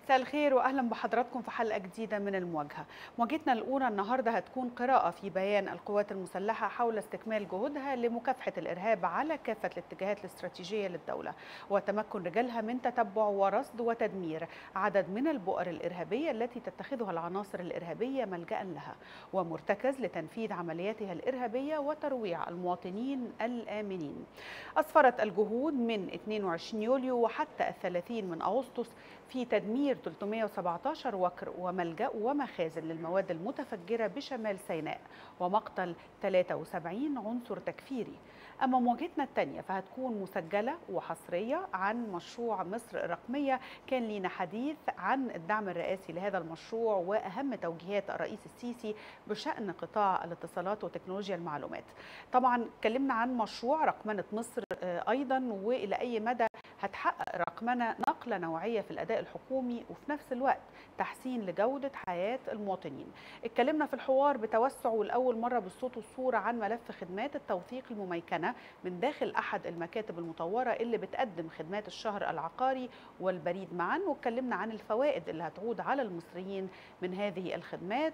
مساء الخير واهلا بحضراتكم في حلقه جديده من المواجهه. مواجهتنا الاولى النهارده هتكون قراءه في بيان القوات المسلحه حول استكمال جهودها لمكافحه الارهاب على كافه الاتجاهات الاستراتيجيه للدوله وتمكن رجالها من تتبع ورصد وتدمير عدد من البؤر الارهابيه التي تتخذها العناصر الارهابيه ملجا لها ومرتكز لتنفيذ عملياتها الارهابيه وترويع المواطنين الامنين. اسفرت الجهود من 22 يوليو وحتى الثلاثين من اغسطس في تدمير 317 وكر وملجأ ومخازن للمواد المتفجرة بشمال سيناء ومقتل 73 عنصر تكفيري أما مواجهتنا الثانية فهتكون مسجلة وحصرية عن مشروع مصر الرقمية كان لينا حديث عن الدعم الرئاسي لهذا المشروع وأهم توجيهات الرئيس السيسي بشأن قطاع الاتصالات وتكنولوجيا المعلومات طبعا اتكلمنا عن مشروع رقمنة مصر أيضا وإلى أي مدى هتحقق رقمنة نقلة نوعية في الأداء الحكومي وفي نفس الوقت تحسين لجودة حياة المواطنين اتكلمنا في الحوار بتوسع والأول مرة بالصوت والصورة عن ملف خدمات التوثيق المميكنة من داخل أحد المكاتب المطورة اللي بتقدم خدمات الشهر العقاري والبريد معا واتكلمنا عن الفوائد اللي هتعود على المصريين من هذه الخدمات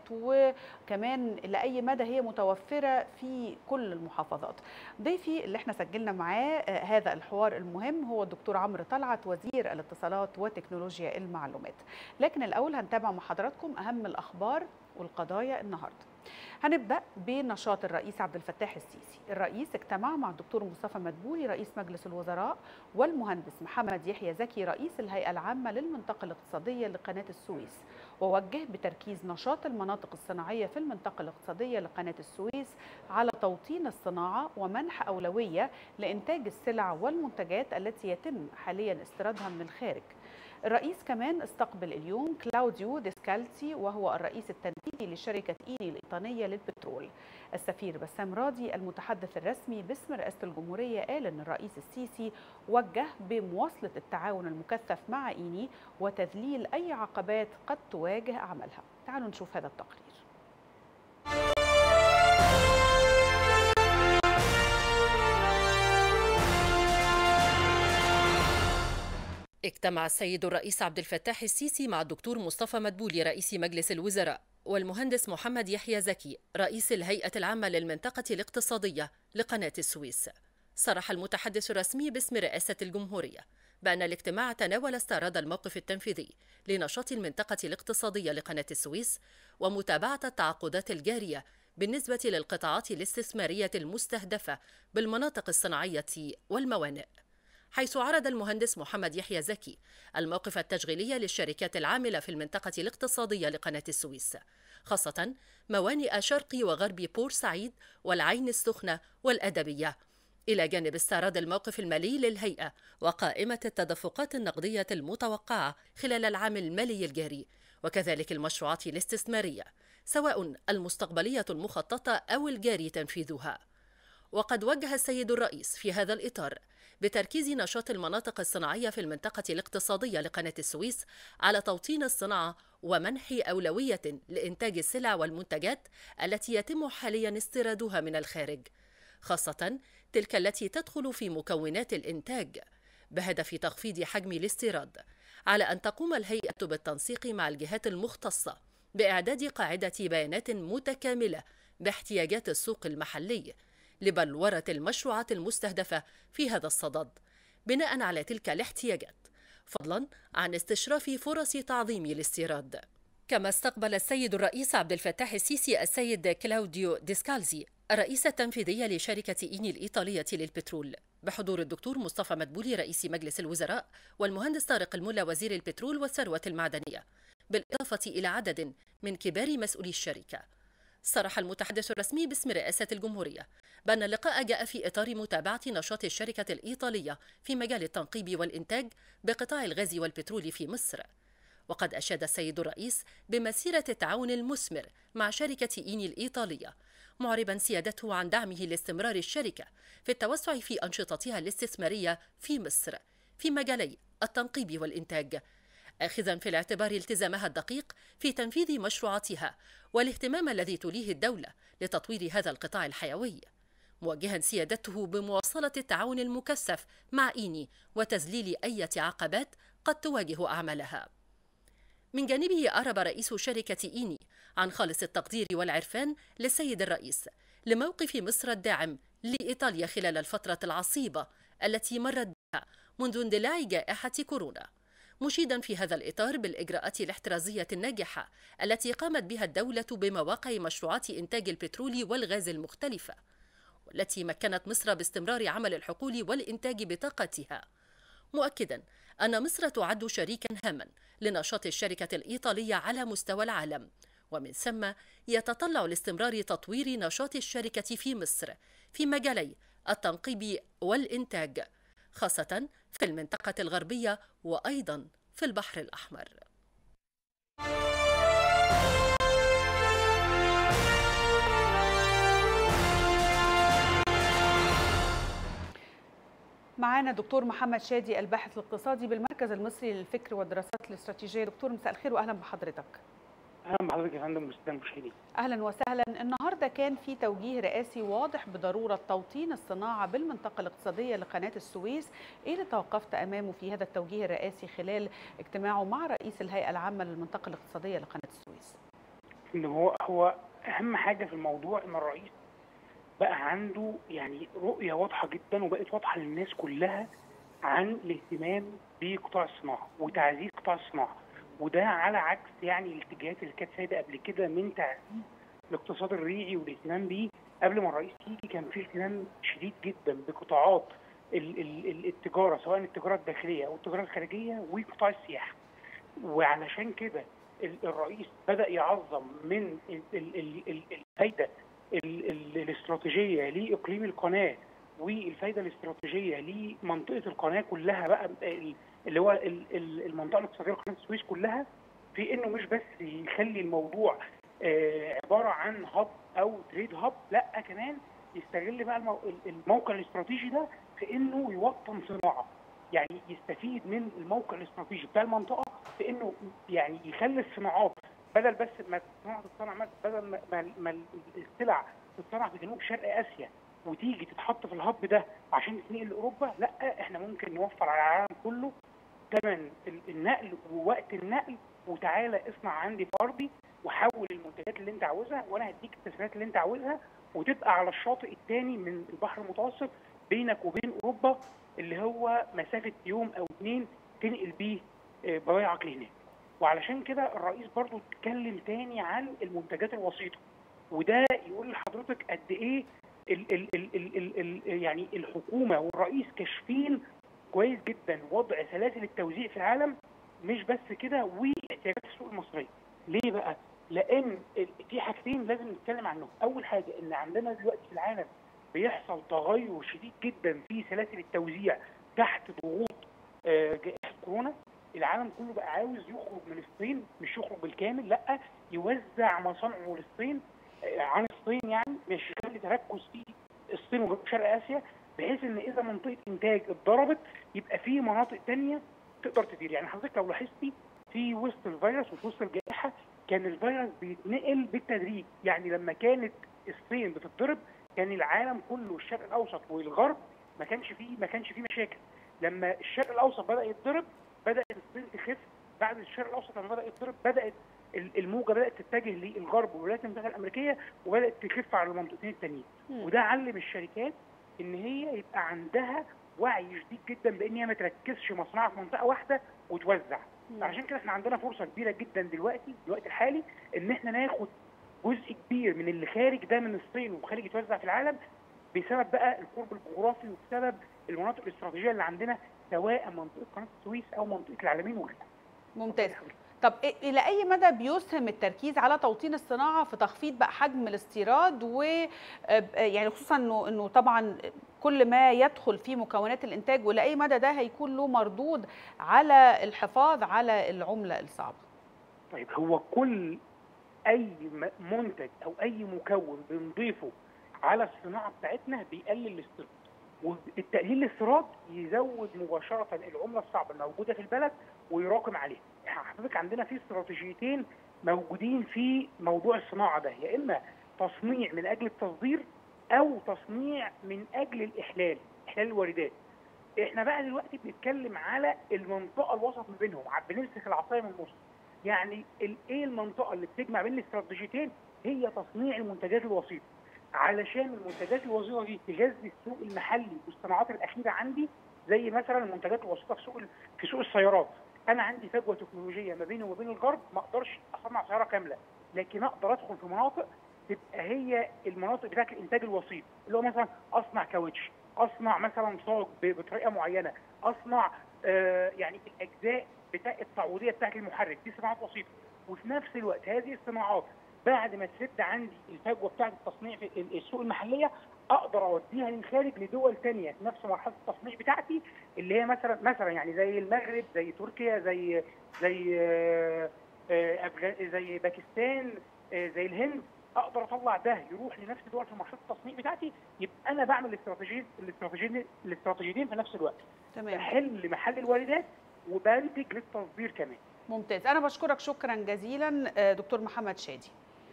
وكمان لأي مدى هي متوفرة في كل المحافظات ضيفي اللي احنا سجلنا معاه هذا الحوار المهم هو الدكتور عمرو طلعت وزير الاتصالات وتكنولوجيا المعلومات لكن الأول هنتابع مع حضراتكم أهم الأخبار والقضايا النهارده هنبدا بنشاط الرئيس عبد الفتاح السيسي الرئيس اجتمع مع الدكتور مصطفى مدبولي رئيس مجلس الوزراء والمهندس محمد يحيى زكي رئيس الهيئه العامه للمنطقه الاقتصاديه لقناه السويس ووجه بتركيز نشاط المناطق الصناعيه في المنطقه الاقتصاديه لقناه السويس على توطين الصناعه ومنح اولويه لانتاج السلع والمنتجات التي يتم حاليا استيرادها من الخارج الرئيس كمان استقبل اليوم كلاوديو ديسكالتي وهو الرئيس التنفيذي لشركة إيني الإيطانية للبترول السفير بسام راضي المتحدث الرسمي باسم رئاسة الجمهورية قال أن الرئيس السيسي وجه بمواصلة التعاون المكثف مع إيني وتذليل أي عقبات قد تواجه عملها تعالوا نشوف هذا التقرير اجتمع السيد الرئيس عبد الفتاح السيسي مع الدكتور مصطفى مدبولي رئيس مجلس الوزراء والمهندس محمد يحيى زكي رئيس الهيئة العامة للمنطقة الاقتصادية لقناة السويس صرح المتحدث الرسمي باسم رئاسة الجمهورية بأن الاجتماع تناول استعراض الموقف التنفيذي لنشاط المنطقة الاقتصادية لقناة السويس ومتابعة التعاقدات الجارية بالنسبة للقطاعات الاستثمارية المستهدفة بالمناطق الصناعية والموانئ حيث عرض المهندس محمد يحيى زكي الموقف التشغيلي للشركات العاملة في المنطقة الاقتصادية لقناة السويس خاصة موانئ شرق وغرب بورسعيد والعين السخنة والأدبية إلى جانب استعراض الموقف المالي للهيئة وقائمة التدفقات النقدية المتوقعة خلال العام المالي الجاري وكذلك المشروعات الاستثمارية سواء المستقبلية المخططة أو الجاري تنفيذها وقد وجه السيد الرئيس في هذا الإطار بتركيز نشاط المناطق الصناعية في المنطقة الاقتصادية لقناة السويس على توطين الصناعة ومنح أولوية لإنتاج السلع والمنتجات التي يتم حاليا استيرادها من الخارج خاصة تلك التي تدخل في مكونات الإنتاج بهدف تخفيض حجم الاستيراد على أن تقوم الهيئة بالتنسيق مع الجهات المختصة بإعداد قاعدة بيانات متكاملة باحتياجات السوق المحلي لبلورة المشروعات المستهدفة في هذا الصدد بناء على تلك الاحتياجات فضلا عن استشراف فرص تعظيم الاستيراد كما استقبل السيد الرئيس عبد الفتاح السيسي السيد كلاوديو ديسكالزي الرئيس التنفيذي لشركة إيني الإيطالية للبترول بحضور الدكتور مصطفى مدبولي رئيس مجلس الوزراء والمهندس طارق الملا وزير البترول والثروة المعدنية بالإضافة إلى عدد من كبار مسؤولي الشركة صرح المتحدث الرسمي باسم رئاسة الجمهورية بأن اللقاء جاء في إطار متابعة نشاط الشركة الإيطالية في مجال التنقيب والإنتاج بقطاع الغاز والبترول في مصر وقد أشاد السيد الرئيس بمسيرة التعاون المثمر مع شركة إيني الإيطالية معربا سيادته عن دعمه لاستمرار الشركة في التوسع في أنشطتها الاستثمارية في مصر في مجالي التنقيب والإنتاج آخذا في الاعتبار التزامها الدقيق في تنفيذ مشروعاتها والاهتمام الذي توليه الدولة لتطوير هذا القطاع الحيوي موجها سيادته بمواصلة التعاون المكثف مع إيني وتذليل أي عقبات قد تواجه أعمالها من جانبه أعرب رئيس شركة إيني عن خالص التقدير والعرفان للسيد الرئيس لموقف مصر الداعم لإيطاليا خلال الفترة العصيبة التي مرت بها منذ اندلاع جائحة كورونا مشيدا في هذا الإطار بالإجراءات الاحترازية الناجحة التي قامت بها الدولة بمواقع مشروعات إنتاج البترول والغاز المختلفة والتي مكنت مصر باستمرار عمل الحقول والإنتاج بطاقتها مؤكدا أن مصر تعد شريكا هاما لنشاط الشركة الإيطالية على مستوى العالم ومن ثم يتطلع لاستمرار تطوير نشاط الشركة في مصر في مجالي التنقيب والإنتاج خاصة في المنطقة الغربية وأيضا في البحر الأحمر معانا دكتور محمد شادي الباحث الاقتصادي بالمركز المصري للفكر والدراسات الاستراتيجيه دكتور مساء الخير واهلا بحضرتك اهلا بحضرتك يا فندم مستر مشاهدين اهلا وسهلا النهارده كان في توجيه رئاسي واضح بضروره توطين الصناعه بالمنطقه الاقتصاديه لقناه السويس ايه اللي توقفت امامه في هذا التوجيه الرئاسي خلال اجتماعه مع رئيس الهيئه العامه للمنطقه الاقتصاديه لقناه السويس ان هو هو اهم حاجه في الموضوع ان الرئيس بقى عنده يعني رؤيه واضحه جدا وبقت واضحه للناس كلها عن الاهتمام بقطاع الصناعه وتعزيز قطاع الصناعه وده على عكس يعني الاتجاهات اللي كانت سايده قبل كده من تعزيز الاقتصاد الريعي والاهتمام بيه قبل ما الرئيس يجي كان في اهتمام شديد جدا بقطاعات ال ال التجاره سواء التجاره الداخليه او التجاره الخارجيه وقطاع السياحه وعلشان كده الرئيس بدا يعظم من الفايده الاستراتيجيه لاقليم القناه والفايده الاستراتيجيه لمنطقه القناه كلها بقى اللي هو المنطقه الاقتصاديه لقناه السويس كلها في انه مش بس يخلي الموضوع عباره عن هب او تريد هب لا كمان يستغل بقى الموقع الاستراتيجي ده في انه يوطن صناعه يعني يستفيد من الموقع الاستراتيجي بتاع المنطقه في انه يعني يخلي الصناعات بدل بس ما الصناعه تتصنع بدل ما, ما, ما السلع تتصنع في جنوب شرق اسيا وتيجي تتحط في الهب ده عشان تتنقل لاوروبا لا احنا ممكن نوفر على العالم كله ثمن النقل ووقت النقل وتعالى اصنع عندي في ارضي وحول المنتجات اللي انت عاوزها وانا هديك التسهيلات اللي انت عاوزها وتبقى على الشاطئ الثاني من البحر المتوسط بينك وبين اوروبا اللي هو مسافه يوم او اثنين تنقل بيه بضايعك لهناك. وعلشان كده الرئيس برضو اتكلم تاني عن المنتجات الوسيطه وده يقول لحضرتك قد ايه ال ال ال ال ال ال يعني الحكومه والرئيس كاشفين كويس جدا وضع سلاسل التوزيع في العالم مش بس كده واحتياجات السوق المصريه. ليه بقى؟ لان في حاجتين لازم نتكلم عنهم، اول حاجه ان عندنا دلوقتي في العالم بيحصل تغير شديد جدا في سلاسل التوزيع تحت ضغوط جائحه كورونا العالم كله بقى عاوز يخرج من الصين مش يخرج بالكامل لا يوزع مصانعه للصين عن الصين يعني مش يخلي تركز في الصين وجنوب شرق اسيا بحيث ان اذا منطقه انتاج اتضربت يبقى في مناطق ثانيه تقدر تدير يعني حضرتك لو لاحظتي في وسط الفيروس وفي وسط الجائحه كان الفيروس بيتنقل بالتدريج يعني لما كانت الصين بتتضرب كان العالم كله الشرق الاوسط والغرب ما كانش فيه ما كانش فيه مشاكل لما الشرق الاوسط بدا يتضرب بدات الصين تخف بعد الشرق الاوسط لما بدا يتضرب بدات الموجه بدات تتجه للغرب والولايات المتحده الامريكيه وبدات تخف على المنطقتين التانيين وده علم الشركات ان هي يبقى عندها وعي شديد جدا بان هي ما تركزش مصنعها في منطقه واحده وتوزع عشان كده احنا عندنا فرصه كبيره جدا دلوقتي الوقت الحالي ان احنا ناخد جزء كبير من اللي خارج ده من الصين وخارج يتوزع في العالم بسبب بقى القرب الجغرافي وبسبب المناطق الاستراتيجيه اللي عندنا سواء منطقه قناه السويس او منطقه العالمين وغيرها. ممتاز. طب الى اي مدى بيسهم التركيز على توطين الصناعه في تخفيض بقى حجم الاستيراد و يعني خصوصا انه انه طبعا كل ما يدخل في مكونات الانتاج والى اي مدى ده هيكون له مردود على الحفاظ على العمله الصعبه؟ طيب هو كل اي منتج او اي مكون بنضيفه على الصناعه بتاعتنا بيقلل الاستيراد والتقليل الاستيراد يزود مباشره العمله الصعبه الموجوده في البلد ويراكم عليها حضرتك عندنا في استراتيجيتين موجودين في موضوع الصناعه ده يا اما تصنيع من اجل التصدير او تصنيع من اجل الاحلال احلال الواردات احنا بقى دلوقتي بنتكلم على المنطقه الوسط ما بينهم بنمسك العصايه من النص يعني ال- ايه المنطقه اللي بتجمع بين الاستراتيجيتين هي تصنيع المنتجات الوسيطه علشان المنتجات الوسيطه دي تغذي السوق المحلي والصناعات الاخيره عندي زي مثلا المنتجات الوسيطه في سوق ال- في سوق السيارات انا عندي فجوه تكنولوجيه ما بيني وما بين الغرب ما اقدرش اصنع سياره كامله لكن اقدر ادخل في مناطق تبقى هي المناطق بتاعت الانتاج الوسيط اللي هو مثلا اصنع كاوتش اصنع مثلا صاج ب- بطريقه معينه اصنع آه يعني الاجزاء بتاع التعويضيه بتاعت المحرك دي صناعات وسيطه وفي نفس الوقت هذه الصناعات بعد ما تسد عندي الفجوه بتاعت التصنيع في ال- السوق المحليه اقدر اوديها للخارج لدول ثانيه في نفس مرحله التصنيع بتاعتي اللي هي مثلا مثلا يعني زي المغرب زي تركيا زي زي آه، آه، أفغان- زي باكستان آه، زي الهند اقدر اطلع ده يروح لنفس دول في مرحله التصنيع بتاعتي يبقى انا بعمل الاستراتيجيين الاستراتيجيين الاستراتيجيتين في نفس الوقت تمام بحل محل الواردات وبنتج للتصدير كمان ممتاز انا بشكرك شكرا جزيلا آه، دكتور محمد شادي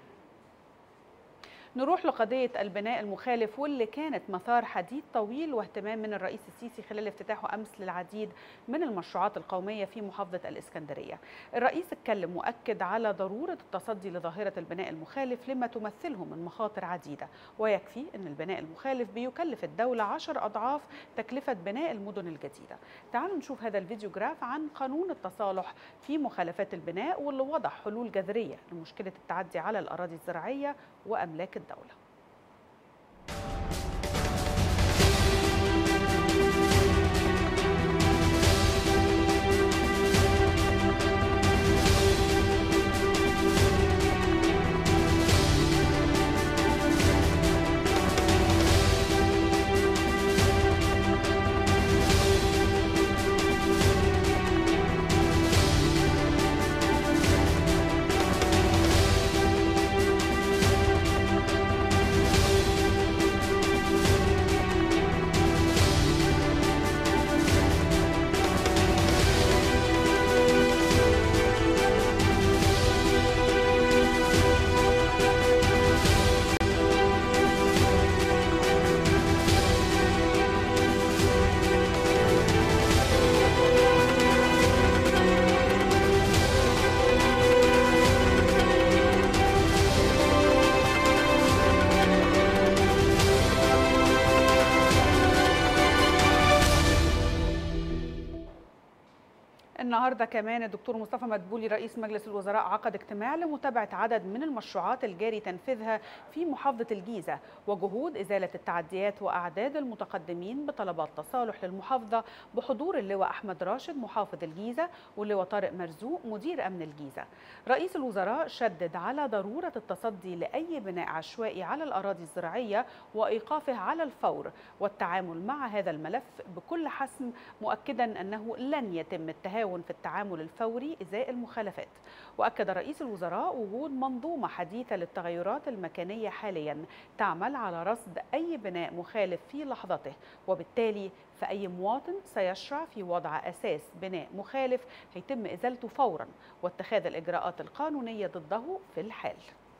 نروح لقضية البناء المخالف واللي كانت مثار حديث طويل واهتمام من الرئيس السيسي خلال افتتاحه أمس للعديد من المشروعات القومية في محافظة الإسكندرية الرئيس اتكلم وأكد على ضرورة التصدي لظاهرة البناء المخالف لما تمثله من مخاطر عديدة ويكفي أن البناء المخالف بيكلف الدولة عشر أضعاف تكلفة بناء المدن الجديدة تعالوا نشوف هذا الفيديوغراف عن قانون التصالح في مخالفات البناء واللي وضع حلول جذرية لمشكلة التعدي على الأراضي الزراعية وأملاك الدولة النهارده كمان الدكتور مصطفى مدبولي رئيس مجلس الوزراء عقد اجتماع لمتابعه عدد من المشروعات الجاري تنفيذها في محافظه الجيزه وجهود ازاله التعديات واعداد المتقدمين بطلبات تصالح للمحافظه بحضور اللواء احمد راشد محافظ الجيزه واللواء طارق مرزوق مدير امن الجيزه. رئيس الوزراء شدد على ضروره التصدي لاي بناء عشوائي على الاراضي الزراعيه وايقافه على الفور والتعامل مع هذا الملف بكل حسم مؤكدا انه لن يتم التهاون في التعامل الفوري ازاء المخالفات واكد رئيس الوزراء وجود منظومه حديثه للتغيرات المكانيه حاليا تعمل على رصد اي بناء مخالف في لحظته وبالتالي فاي مواطن سيشرع في وضع اساس بناء مخالف هيتم ازالته فورا واتخاذ الاجراءات القانونيه ضده في الحال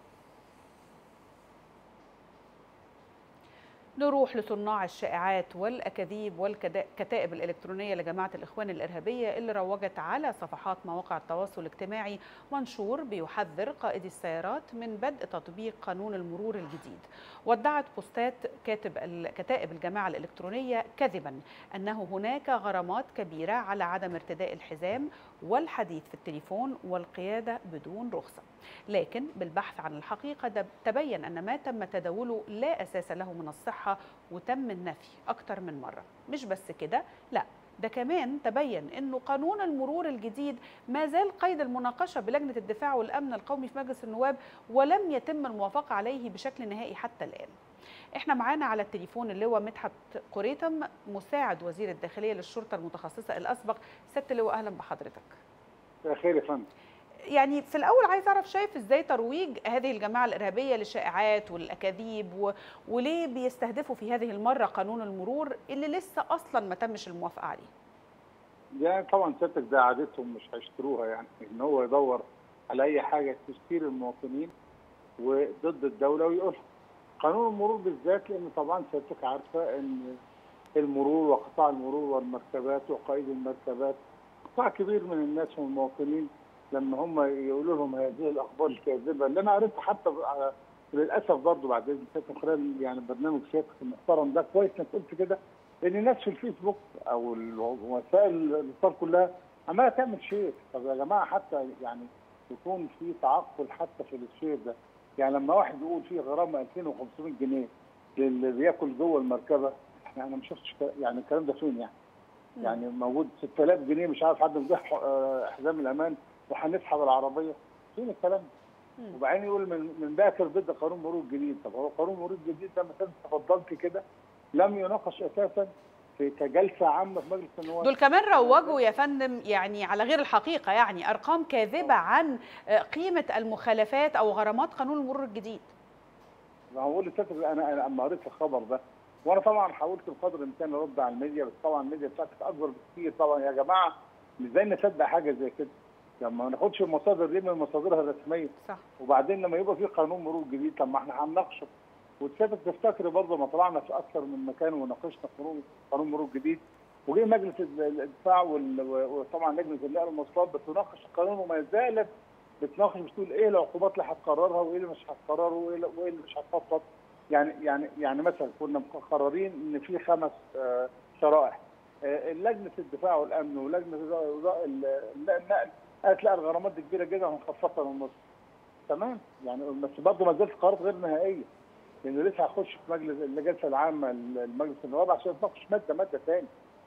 نروح لصناع الشائعات والأكاذيب والكتائب الإلكترونية لجماعة الإخوان الإرهابية اللي روجت على صفحات مواقع التواصل الاجتماعي منشور بيحذر قائدي السيارات من بدء تطبيق قانون المرور الجديد وادعت بوستات كاتب كتائب الجماعة الإلكترونية كذبا أنه هناك غرامات كبيرة على عدم ارتداء الحزام والحديث في التليفون والقيادة بدون رخصة لكن بالبحث عن الحقيقة تبين أن ما تم تداوله لا أساس له من الصحة وتم النفي أكثر من مرة مش بس كده لا ده كمان تبين انه قانون المرور الجديد ما زال قيد المناقشه بلجنه الدفاع والامن القومي في مجلس النواب ولم يتم الموافقه عليه بشكل نهائي حتى الان. احنا معانا على التليفون اللواء مدحت قريتم مساعد وزير الداخليه للشرطه المتخصصه الاسبق. سياده اللواء اهلا بحضرتك. خير يا فندم. يعني في الاول عايز اعرف شايف ازاي ترويج هذه الجماعه الارهابيه للشائعات والاكاذيب و... وليه بيستهدفوا في هذه المره قانون المرور اللي لسه اصلا ما تمش الموافقه عليه يعني طبعا سيادتك ده عادتهم مش هيشتروها يعني ان هو يدور على اي حاجه تثير المواطنين وضد الدوله ويقولها قانون المرور بالذات لان طبعا سيادتك عارفه ان المرور وقطاع المرور والمركبات وقائد المركبات قطاع كبير من الناس والمواطنين لما هم يقولوا لهم هذه الاخبار الكاذبه اللي انا قريتها حتى على للاسف برضه بعد اذن سيادتك خلال يعني برنامج سيادتك المحترم ده كويس انك قلت كده ان الناس في الفيسبوك او وسائل الاتصال كلها عماله تعمل شير طب يا جماعه حتى يعني يكون في تعقل حتى في الشير ده يعني لما واحد يقول فيه غرامه 2500 جنيه للي بياكل جوه المركبه احنا انا ما شفتش يعني الكلام ده فين يعني يعني موجود 6000 جنيه مش عارف حد مزح حزام الامان وهنسحب العربيه فين الكلام ده؟ وبعدين يقول من من باكر ضد قانون مرور جديد طب هو قانون مرور جديد ده مثلا تفضلت كده لم يناقش اساسا في كجلسه عامه في مجلس النواب دول كمان روجوا يا فندم يعني على غير الحقيقه يعني ارقام كاذبه عن قيمه المخالفات او غرامات قانون المرور الجديد ما هو لساتك انا انا اما قريت الخبر ده وانا طبعا حاولت بقدر الامكان ارد على الميديا بس طبعا الميديا بتاعتك اكبر بكتير طبعا يا جماعه ازاي نصدق حاجه زي كده؟ يعني ما ناخدش المصادر دي من مصادرها الرسميه صح وبعدين لما يبقى في قانون مرور جديد طب ما احنا هنناقشه وتسافر تفتكر برضه ما طلعنا في اكثر من مكان وناقشنا قانون قانون مرور جديد وجه مجلس الدفاع وطبعا لجنه النقل والمواصلات بتناقش القانون وما زالت بتناقش بتقول ايه العقوبات اللي هتقررها وايه اللي مش هتقرره وايه اللي مش هتخطط يعني يعني يعني مثلا كنا مقررين ان في خمس آه شرائح آه لجنه الدفاع والامن ولجنه النقل قالت لا الغرامات دي كبيره جدا هنخفضها للنص تمام يعني بس برضه ما زالت قرارات غير نهائيه لانه لسه هخش في مجلس الجلسه العامه لمجلس النواب عشان نتناقش ماده ماده ثاني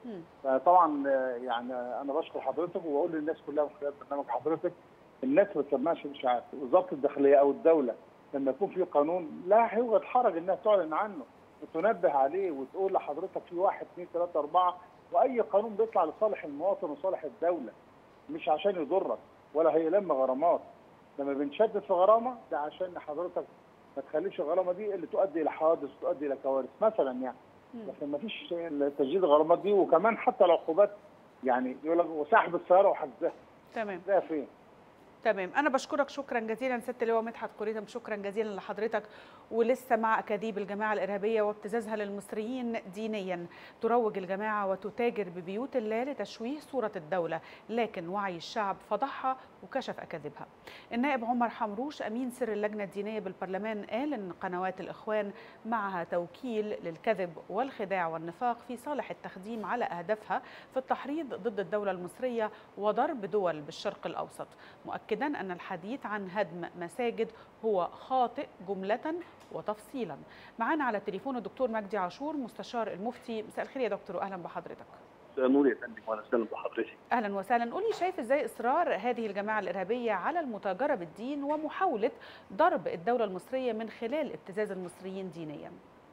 فطبعا يعني انا بشكر حضرتك وبقول للناس كلها من خلال برنامج حضرتك الناس ما تسمعش اشاعات وزاره الداخليه او الدوله لما يكون في قانون لا هيوجد حرج انها تعلن عنه وتنبه عليه وتقول لحضرتك في واحد اثنين ثلاثه اربعه واي قانون بيطلع لصالح المواطن وصالح الدوله مش عشان يضرك ولا هيلم غرامات لما بنشدد في غرامه ده عشان حضرتك ما تخليش الغرامه دي اللي تؤدي الى حوادث وتؤدي الى كوارث مثلا يعني لكن ما فيش تجديد الغرامات دي وكمان حتى العقوبات يعني يقول لك وسحب السياره وحجزها تمام ده فين؟ تمام انا بشكرك شكرا جزيلا ست اللواء مدحت قريتم شكرا جزيلا لحضرتك ولسه مع اكاذيب الجماعه الارهابيه وابتزازها للمصريين دينيا تروج الجماعه وتتاجر ببيوت الله لتشويه صوره الدوله لكن وعي الشعب فضحها وكشف اكاذيبها النائب عمر حمروش امين سر اللجنه الدينيه بالبرلمان قال ان قنوات الاخوان معها توكيل للكذب والخداع والنفاق في صالح التخديم على اهدافها في التحريض ضد الدوله المصريه وضرب دول بالشرق الاوسط مؤكد مؤكدا أن الحديث عن هدم مساجد هو خاطئ جملة وتفصيلا معنا على التليفون الدكتور مجدي عاشور مستشار المفتي مساء الخير يا دكتور وأهلا بحضرتك مساء النور يا فندم واهلا وسهلا بحضرتك اهلا وسهلا قولي شايف ازاي اصرار هذه الجماعه الارهابيه على المتاجره بالدين ومحاوله ضرب الدوله المصريه من خلال ابتزاز المصريين دينيا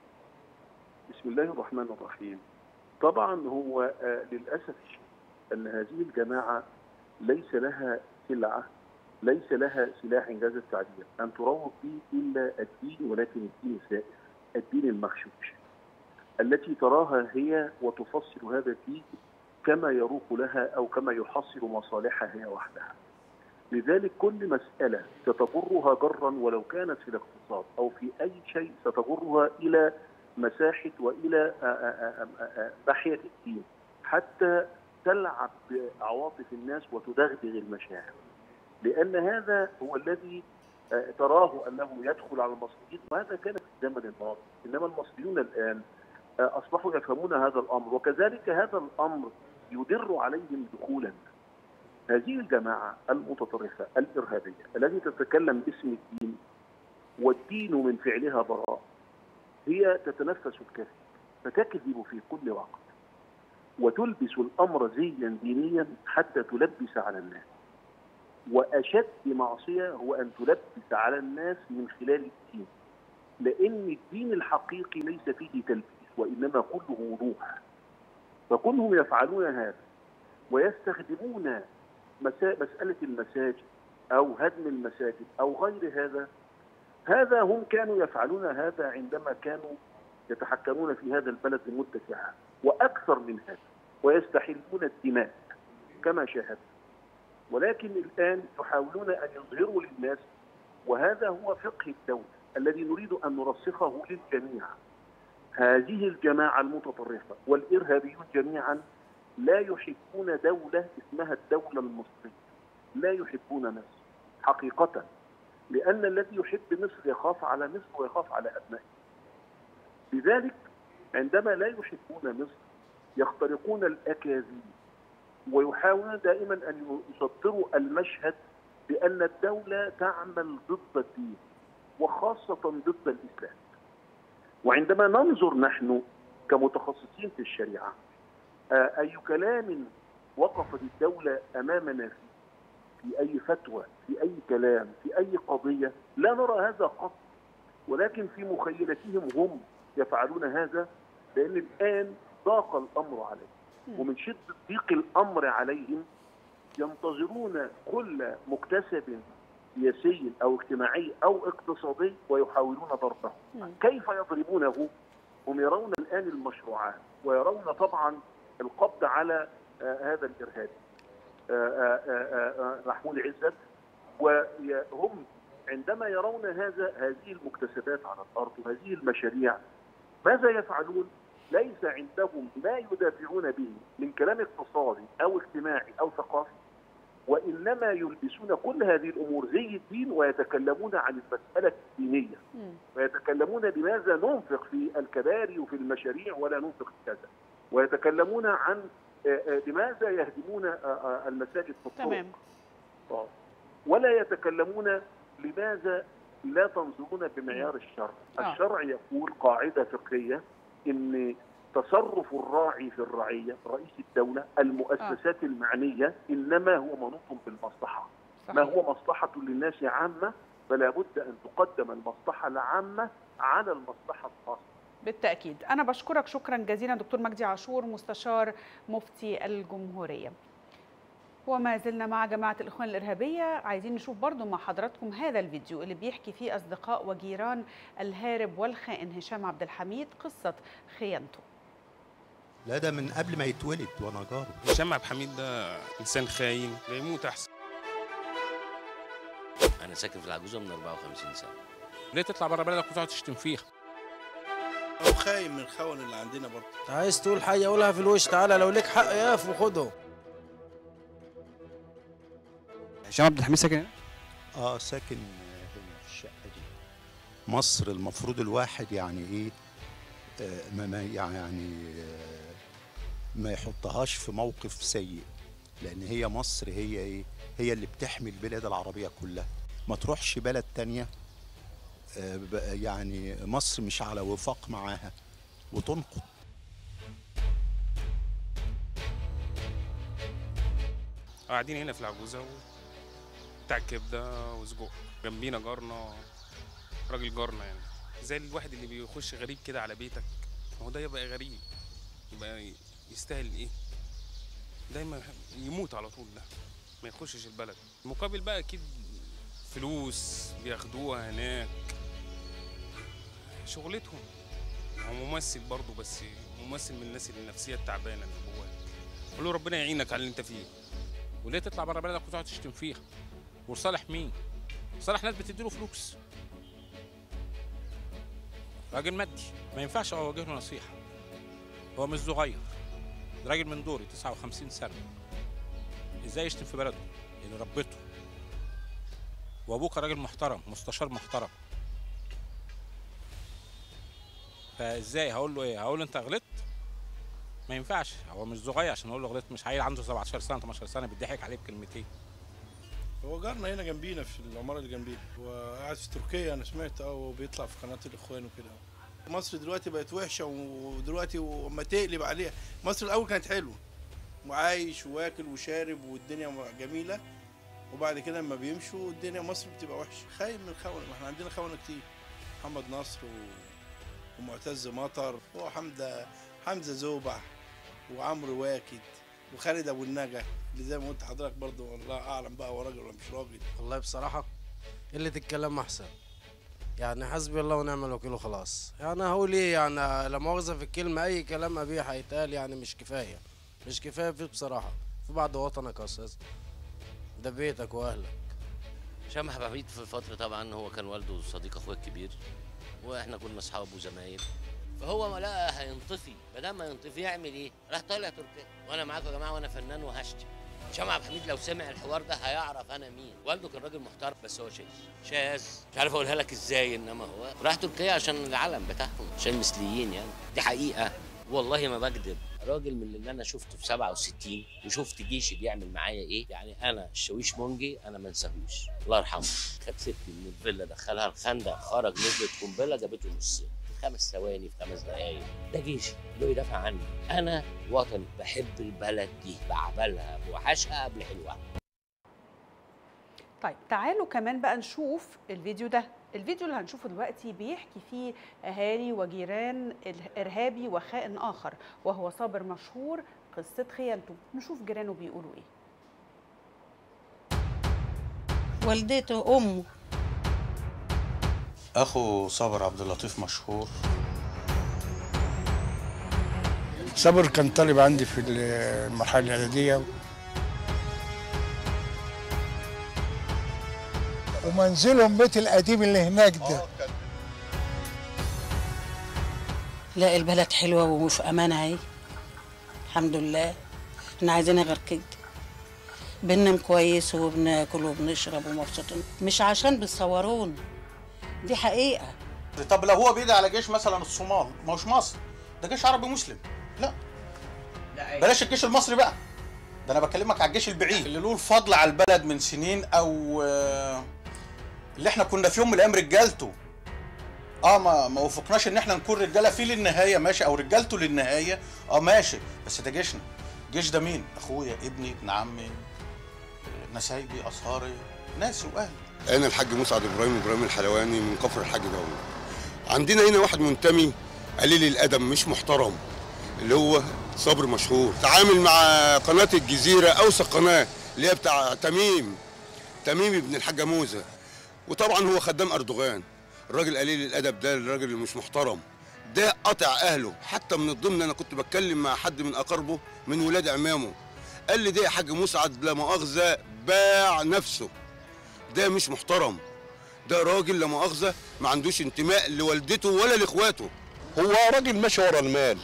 بسم الله الرحمن الرحيم طبعا هو آه للاسف ان هذه الجماعه ليس لها سلعه ليس لها سلاح انجاز التعبير ان تروج به الا الدين ولكن الدين الزائف الدين المغشوش التي تراها هي وتفسر هذا الدين كما يروق لها او كما يحصل مصالحها هي وحدها لذلك كل مساله ستجرها جرا ولو كانت في الاقتصاد او في اي شيء ستجرها الى مساحه والى ناحيه الدين حتى تلعب بعواطف الناس وتدغدغ المشاعر لان هذا هو الذي تراه انه يدخل على المصريين وهذا كان في الزمن الماضي انما المصريون الان اصبحوا يفهمون هذا الامر وكذلك هذا الامر يدر عليهم دخولا هذه الجماعه المتطرفه الارهابيه التي تتكلم باسم الدين والدين من فعلها براء هي تتنفس الكذب فتكذب في كل وقت وتلبس الامر زيا دينيا حتى تلبس على الناس واشد معصيه هو ان تلبس على الناس من خلال الدين لان الدين الحقيقي ليس فيه تلبيس وانما كله وضوح فكونهم يفعلون هذا ويستخدمون مساله المساجد او هدم المساجد او غير هذا هذا هم كانوا يفعلون هذا عندما كانوا يتحكمون في هذا البلد لمده ساعه واكثر من هذا ويستحلون الدماء كما شاهدنا ولكن الآن يحاولون أن يظهروا للناس وهذا هو فقه الدولة الذي نريد أن نرسخه للجميع هذه الجماعة المتطرفة والإرهابيون جميعا لا يحبون دولة اسمها الدولة المصرية لا يحبون مصر حقيقة لأن الذي يحب مصر يخاف على مصر ويخاف على أبنائه لذلك عندما لا يحبون مصر يخترقون الأكاذيب ويحاولون دائما أن يصدروا المشهد بأن الدولة تعمل ضد الدين وخاصة ضد الإسلام وعندما ننظر نحن كمتخصصين في الشريعة أي كلام وقفت الدولة أمامنا فيه في أي فتوى في أي كلام في أي قضية لا نرى هذا قط ولكن في مخيلتهم هم يفعلون هذا لأن الآن ضاق الأمر عليهم ومن شدة ضيق الأمر عليهم ينتظرون كل مكتسب سياسي أو اجتماعي أو اقتصادي ويحاولون ضربه كيف يضربونه؟ هم يرون الآن المشروعات ويرون طبعا القبض على آه هذا الإرهابي آه آه محمود عزت وهم عندما يرون هذا هذه المكتسبات على الأرض وهذه المشاريع ماذا يفعلون؟ ليس عندهم ما يدافعون به من كلام اقتصادي أو اجتماعي أو ثقافي وإنما يلبسون كل هذه الأمور زي الدين ويتكلمون عن المسألة الدينية ويتكلمون بماذا ننفق في الكباري وفي المشاريع ولا ننفق في كذا ويتكلمون عن لماذا يهدمون المساجد في الطرق تمام ولا يتكلمون لماذا لا تنظرون بمعيار الشرع آه. الشرع يقول قاعدة فقهية ان تصرف الراعي في الرعية رئيس الدولة المؤسسات المعنية إنما هو منوط بالمصلحة ما صحيح. هو مصلحة للناس عامة فلا بد أن تقدم المصلحة العامة على المصلحة الخاصة بالتأكيد أنا بشكرك شكرا جزيلا دكتور مجدي عاشور مستشار مفتي الجمهورية وما زلنا مع جماعة الإخوان الإرهابية عايزين نشوف برضو مع حضراتكم هذا الفيديو اللي بيحكي فيه أصدقاء وجيران الهارب والخائن هشام عبد الحميد قصة خيانته لا ده من قبل ما يتولد وانا جاره هشام عبد الحميد ده انسان خاين لا يموت احسن انا ساكن في العجوزه من 54 سنه ليه تطلع بره بلدك وتقعد تشتم فيها هو خاين من الخون اللي عندنا برضه عايز تقول حاجه قولها في الوش تعالى لو ليك حق يقف وخده هشام عبد الحميد ساكن هنا؟ اه ساكن هنا في الشقه دي مصر المفروض الواحد يعني ايه آه ما ما يعني آه ما يحطهاش في موقف سيء لان هي مصر هي ايه هي اللي بتحمي البلاد العربيه كلها ما تروحش بلد تانية آه ب- يعني مصر مش على وفاق معاها وتنقض قاعدين هنا في العجوزه و... بتاع كبده وسجق جنبينا جارنا راجل جارنا يعني زي الواحد اللي بيخش غريب كده على بيتك ما هو ده يبقى غريب يبقى يستاهل ايه دايما يموت على طول ده ما يخشش البلد المقابل بقى اكيد فلوس بياخدوها هناك شغلتهم هو ممثل برضه بس ممثل من الناس اللي النفسيه التعبانه اللي جواك قول له ربنا يعينك على اللي انت فيه وليه تطلع بره بلدك وتقعد تشتم فيها وصالح مين صالح ناس بتديله فلوس راجل مادي ما ينفعش اوجه له نصيحه هو مش صغير ده راجل من دوري 59 سنه ازاي يشتم في بلده اللي ربته وابوك راجل محترم مستشار محترم فازاي هقول له ايه هقول له انت غلطت ما ينفعش هو مش صغير عشان اقول له غلطت مش عيل عنده 17 سنه 18 سنه بيضحك عليه بكلمتين هو جارنا هنا جنبينا في العماره اللي جنبينا وقاعد في تركيا انا سمعت اه وبيطلع في قناه الاخوان وكده مصر دلوقتي بقت وحشه ودلوقتي وما تقلب عليها مصر الاول كانت حلوه وعايش واكل وشارب والدنيا جميله وبعد كده لما بيمشوا الدنيا مصر بتبقى وحشه خايف من الخونه ما احنا عندنا خونه كتير محمد نصر و... ومعتز مطر وحمزه حمزه زوبع وعمرو واكد وخالد ابو النجا اللي زي ما قلت حضرتك برضه والله اعلم بقى هو راجل ولا مش راجل والله بصراحه قله الكلام احسن يعني حسبي الله ونعم الوكيل وخلاص يعني هقول ايه يعني لا مؤاخذه في الكلمه اي كلام قبيح هيتقال يعني مش كفايه مش كفايه فيه بصراحه في بعد وطنك يا استاذ ده بيتك واهلك هشام عبد الحميد في فتره طبعا هو كان والده صديق اخويا الكبير واحنا كنا اصحاب وزمايل فهو ما لقى هينطفي ما دام هينطفي يعمل ايه؟ راح طالع تركيا وانا معاكم يا جماعه وانا فنان وهشتم هشام عبد الحميد لو سمع الحوار ده هيعرف انا مين والده كان راجل محترم بس هو شاذ شاذ مش عارف اقولها لك ازاي انما هو راح تركيا عشان العلم بتاعهم عشان المثليين يعني دي حقيقه والله ما بكذب راجل من اللي انا شفته في 67 وشفت جيشي بيعمل معايا ايه يعني انا الشاويش مونجي انا ما انساهوش الله يرحمه خد ستي من الفيلا دخلها الخندق خرج نزلت قنبله جابته نصين في خمس ثواني في خمس دقايق ده جيشي اللي هو يدافع عني انا وطني بحب البلد دي بعبلها بوحشها قبل حلوها طيب تعالوا كمان بقى نشوف الفيديو ده الفيديو اللي هنشوفه دلوقتي بيحكي فيه اهالي وجيران الارهابي وخائن اخر وهو صابر مشهور قصه خيانته نشوف جيرانه بيقولوا ايه والدته امه اخو صابر عبد اللطيف مشهور صبر كان طالب عندي في المرحله الاعداديه ومنزلهم بيت القديم اللي هناك ده لا البلد حلوه وفي امان اهي الحمد لله احنا عايزين غير كده بننام كويس وبناكل وبنشرب ومبسوطين مش عشان بيصورونا دي حقيقه طب لو هو بيدعي على جيش مثلا الصومال ما هوش مصر ده جيش عربي مسلم لا بلاش الجيش المصري بقى ده انا بكلمك على الجيش البعيد اللي له الفضل على البلد من سنين او آه، اللي احنا كنا في يوم من الايام رجالته اه ما ما وفقناش ان احنا نكون رجاله فيه للنهايه ماشي او رجالته للنهايه اه ماشي بس ده جيشنا الجيش ده مين اخويا ابني ابن عمي آه، نسايبي اصهاري ناسي واهلي انا الحاج مسعد ابراهيم ابراهيم الحلواني من كفر الحاج دولة عندنا هنا واحد منتمي قليل الادب مش محترم اللي هو صبر مشهور تعامل مع قناه الجزيره اوسع قناه اللي هي بتاع تميم تميم ابن الحاجه موزه وطبعا هو خدام اردوغان الراجل قليل الادب ده الراجل اللي مش محترم ده قطع اهله حتى من الضمن انا كنت بتكلم مع حد من اقاربه من ولاد عمامه قال لي ده يا حاج مسعد لا مؤاخذه باع نفسه ده مش محترم ده راجل لا مؤاخذه ما عندوش انتماء لوالدته ولا لاخواته هو راجل ماشي ورا المال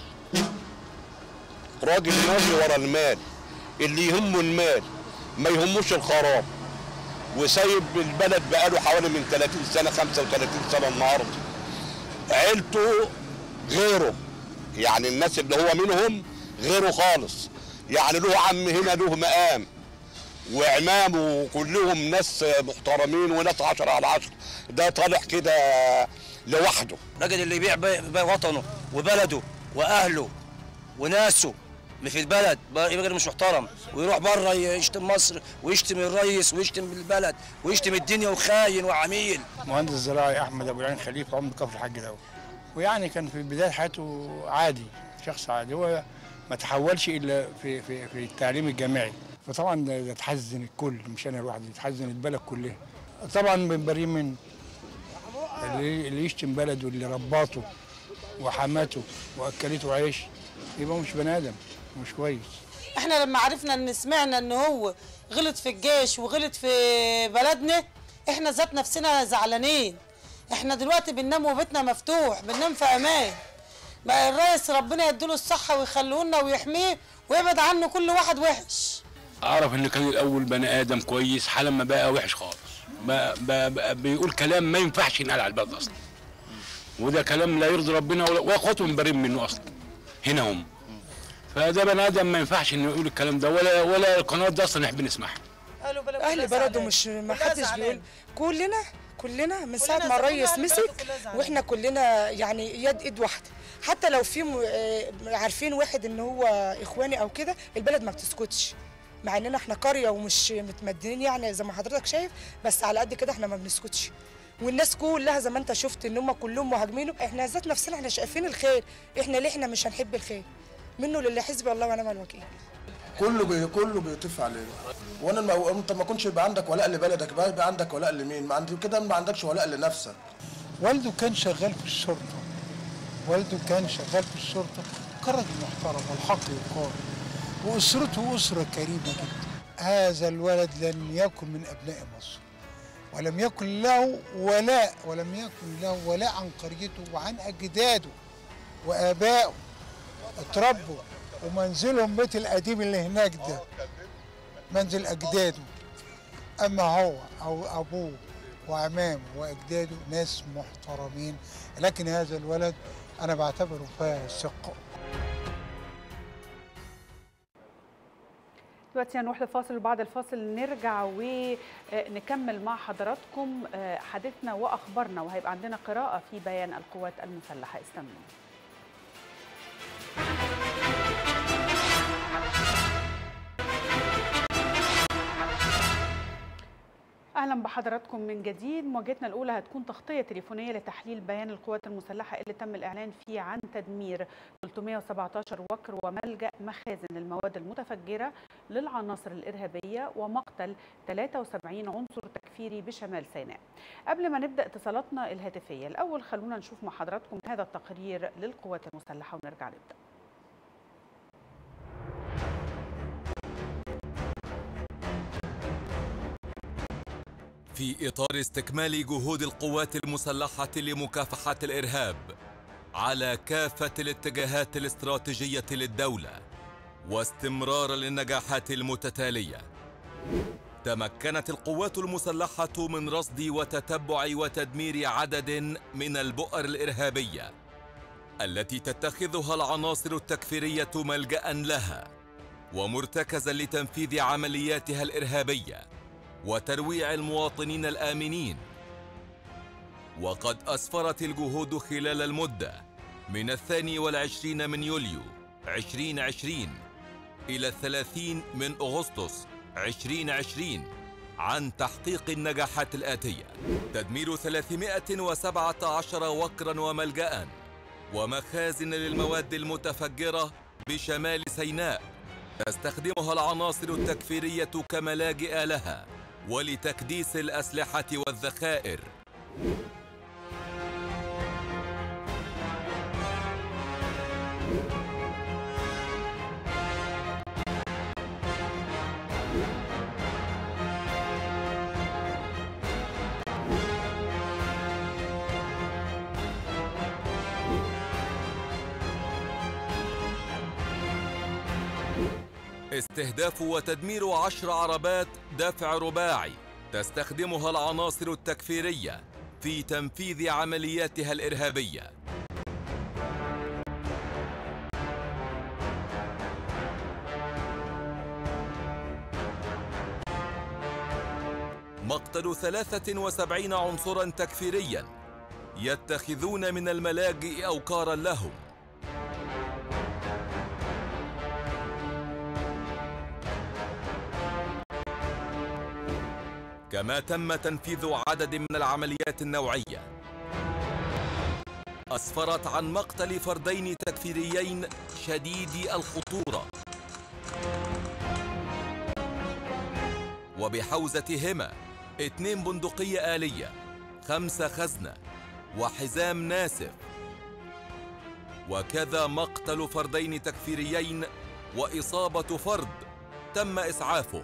راجل ماشي ورا المال اللي يهمه المال ما يهموش الخراب وسايب البلد بقاله حوالي من 30 سنه 35 سنه النهارده عيلته غيره يعني الناس اللي هو منهم غيره خالص يعني له عم هنا له مقام وعمامه كلهم ناس محترمين وناس عشرة على عشرة ده طالع كده لوحده الراجل اللي يبيع بي- بي وطنه وبلده واهله وناسه في البلد بقى يبقى راجل مش محترم ويروح بره يشتم مصر ويشتم الرئيس ويشتم البلد ويشتم الدنيا وخاين وعميل مهندس زراعي احمد ابو العين خليفه عمده كفر الحاج دولة ويعني كان في بدايه حياته عادي شخص عادي هو ما تحولش الا في في في التعليم الجامعي فطبعا ده ده تحزن الكل مش انا لوحدي تحزن البلد كلها طبعا بنبريه من اللي اللي يشتم بلده اللي رباته وحماته واكلته عيش يبقى مش بني ادم مش كويس احنا لما عرفنا ان سمعنا ان هو غلط في الجيش وغلط في بلدنا احنا ذات نفسنا زعلانين احنا دلوقتي بننام وبيتنا مفتوح بننام في امان بقى الرئيس ربنا يديله الصحه ويخليه لنا ويحميه ويبعد عنه كل واحد وحش اعرف ان كان الاول بني ادم كويس حالا ما بقى وحش خالص بقى, بقى, بقى بيقول كلام ما ينفعش ينقال على البلد اصلا وده كلام لا يرضي ربنا ولا واخواته مبرين منه اصلا هنا هم فده بني ادم ما ينفعش انه يقول الكلام ده ولا ولا القناه دي اصلا نحب نسمعها اهل بلده مش ما حدش بيقول كلنا كلنا من ساعه ما الريس مسك واحنا كلنا يعني يد ايد واحده حتى لو في م- آه، عارفين واحد ان هو اخواني او كده البلد ما بتسكتش مع اننا احنا قريه ومش متمدنين يعني زي ما حضرتك شايف بس على قد كده احنا ما بنسكتش والناس كلها زي ما انت شفت ان هم كلهم مهاجمينه احنا ذات نفسنا احنا شايفين الخير احنا ليه احنا مش هنحب الخير منه لله حسبي الله ونعم الوكيل كله بي كله بيطف عليه وانا ما انت ما كنتش يبقى عندك ولاء لبلدك بقى يبقى عندك ولاء لمين ما عندك كده ما عندكش ولاء لنفسك والده كان شغال في الشرطة والده كان شغال في الشرطة كرج محترم والحق يقال وأسرته أسرة كريمة جدا هذا الولد لم يكن من أبناء مصر ولم يكن له ولاء ولم يكن له ولاء عن قريته وعن أجداده وآبائه اتربوا ومنزلهم بيت القديم اللي هناك ده منزل أجداده أما هو أو أبوه وعمامه وأجداده ناس محترمين لكن هذا الولد أنا بعتبره فاسق دلوقتي هنروح لفاصل وبعد الفاصل نرجع ونكمل مع حضراتكم حديثنا واخبارنا وهيبقى عندنا قراءه في بيان القوات المسلحه استنوا اهلا بحضراتكم من جديد مواجهتنا الاولى هتكون تغطيه تليفونيه لتحليل بيان القوات المسلحه اللي تم الاعلان فيه عن تدمير 317 وكر وملجا مخازن المواد المتفجره للعناصر الارهابيه ومقتل 73 عنصر تكفيري بشمال سيناء. قبل ما نبدا اتصالاتنا الهاتفيه الاول خلونا نشوف مع حضراتكم هذا التقرير للقوات المسلحه ونرجع نبدا. في إطار استكمال جهود القوات المسلحة لمكافحة الإرهاب على كافة الاتجاهات الاستراتيجية للدولة واستمرار للنجاحات المتتالية تمكنت القوات المسلحة من رصد وتتبع وتدمير عدد من البؤر الإرهابية التي تتخذها العناصر التكفيرية ملجأ لها ومرتكزا لتنفيذ عملياتها الإرهابية وترويع المواطنين الآمنين وقد أسفرت الجهود خلال المدة من الثاني والعشرين من يوليو 2020 إلى الثلاثين من أغسطس 2020 عن تحقيق النجاحات الآتية تدمير 317 وكرا وملجأ ومخازن للمواد المتفجرة بشمال سيناء تستخدمها العناصر التكفيرية كملاجئ لها ولتكديس الأسلحة والذخائر استهداف وتدمير عشر عربات دفع رباعي تستخدمها العناصر التكفيرية في تنفيذ عملياتها الإرهابية مقتل 73 عنصرا تكفيريا يتخذون من الملاجئ أوكارا لهم كما تم تنفيذ عدد من العمليات النوعية أسفرت عن مقتل فردين تكفيريين شديدي الخطورة وبحوزتهما اثنين بندقية آلية خمسة خزنة وحزام ناسف وكذا مقتل فردين تكفيريين وإصابة فرد تم إسعافه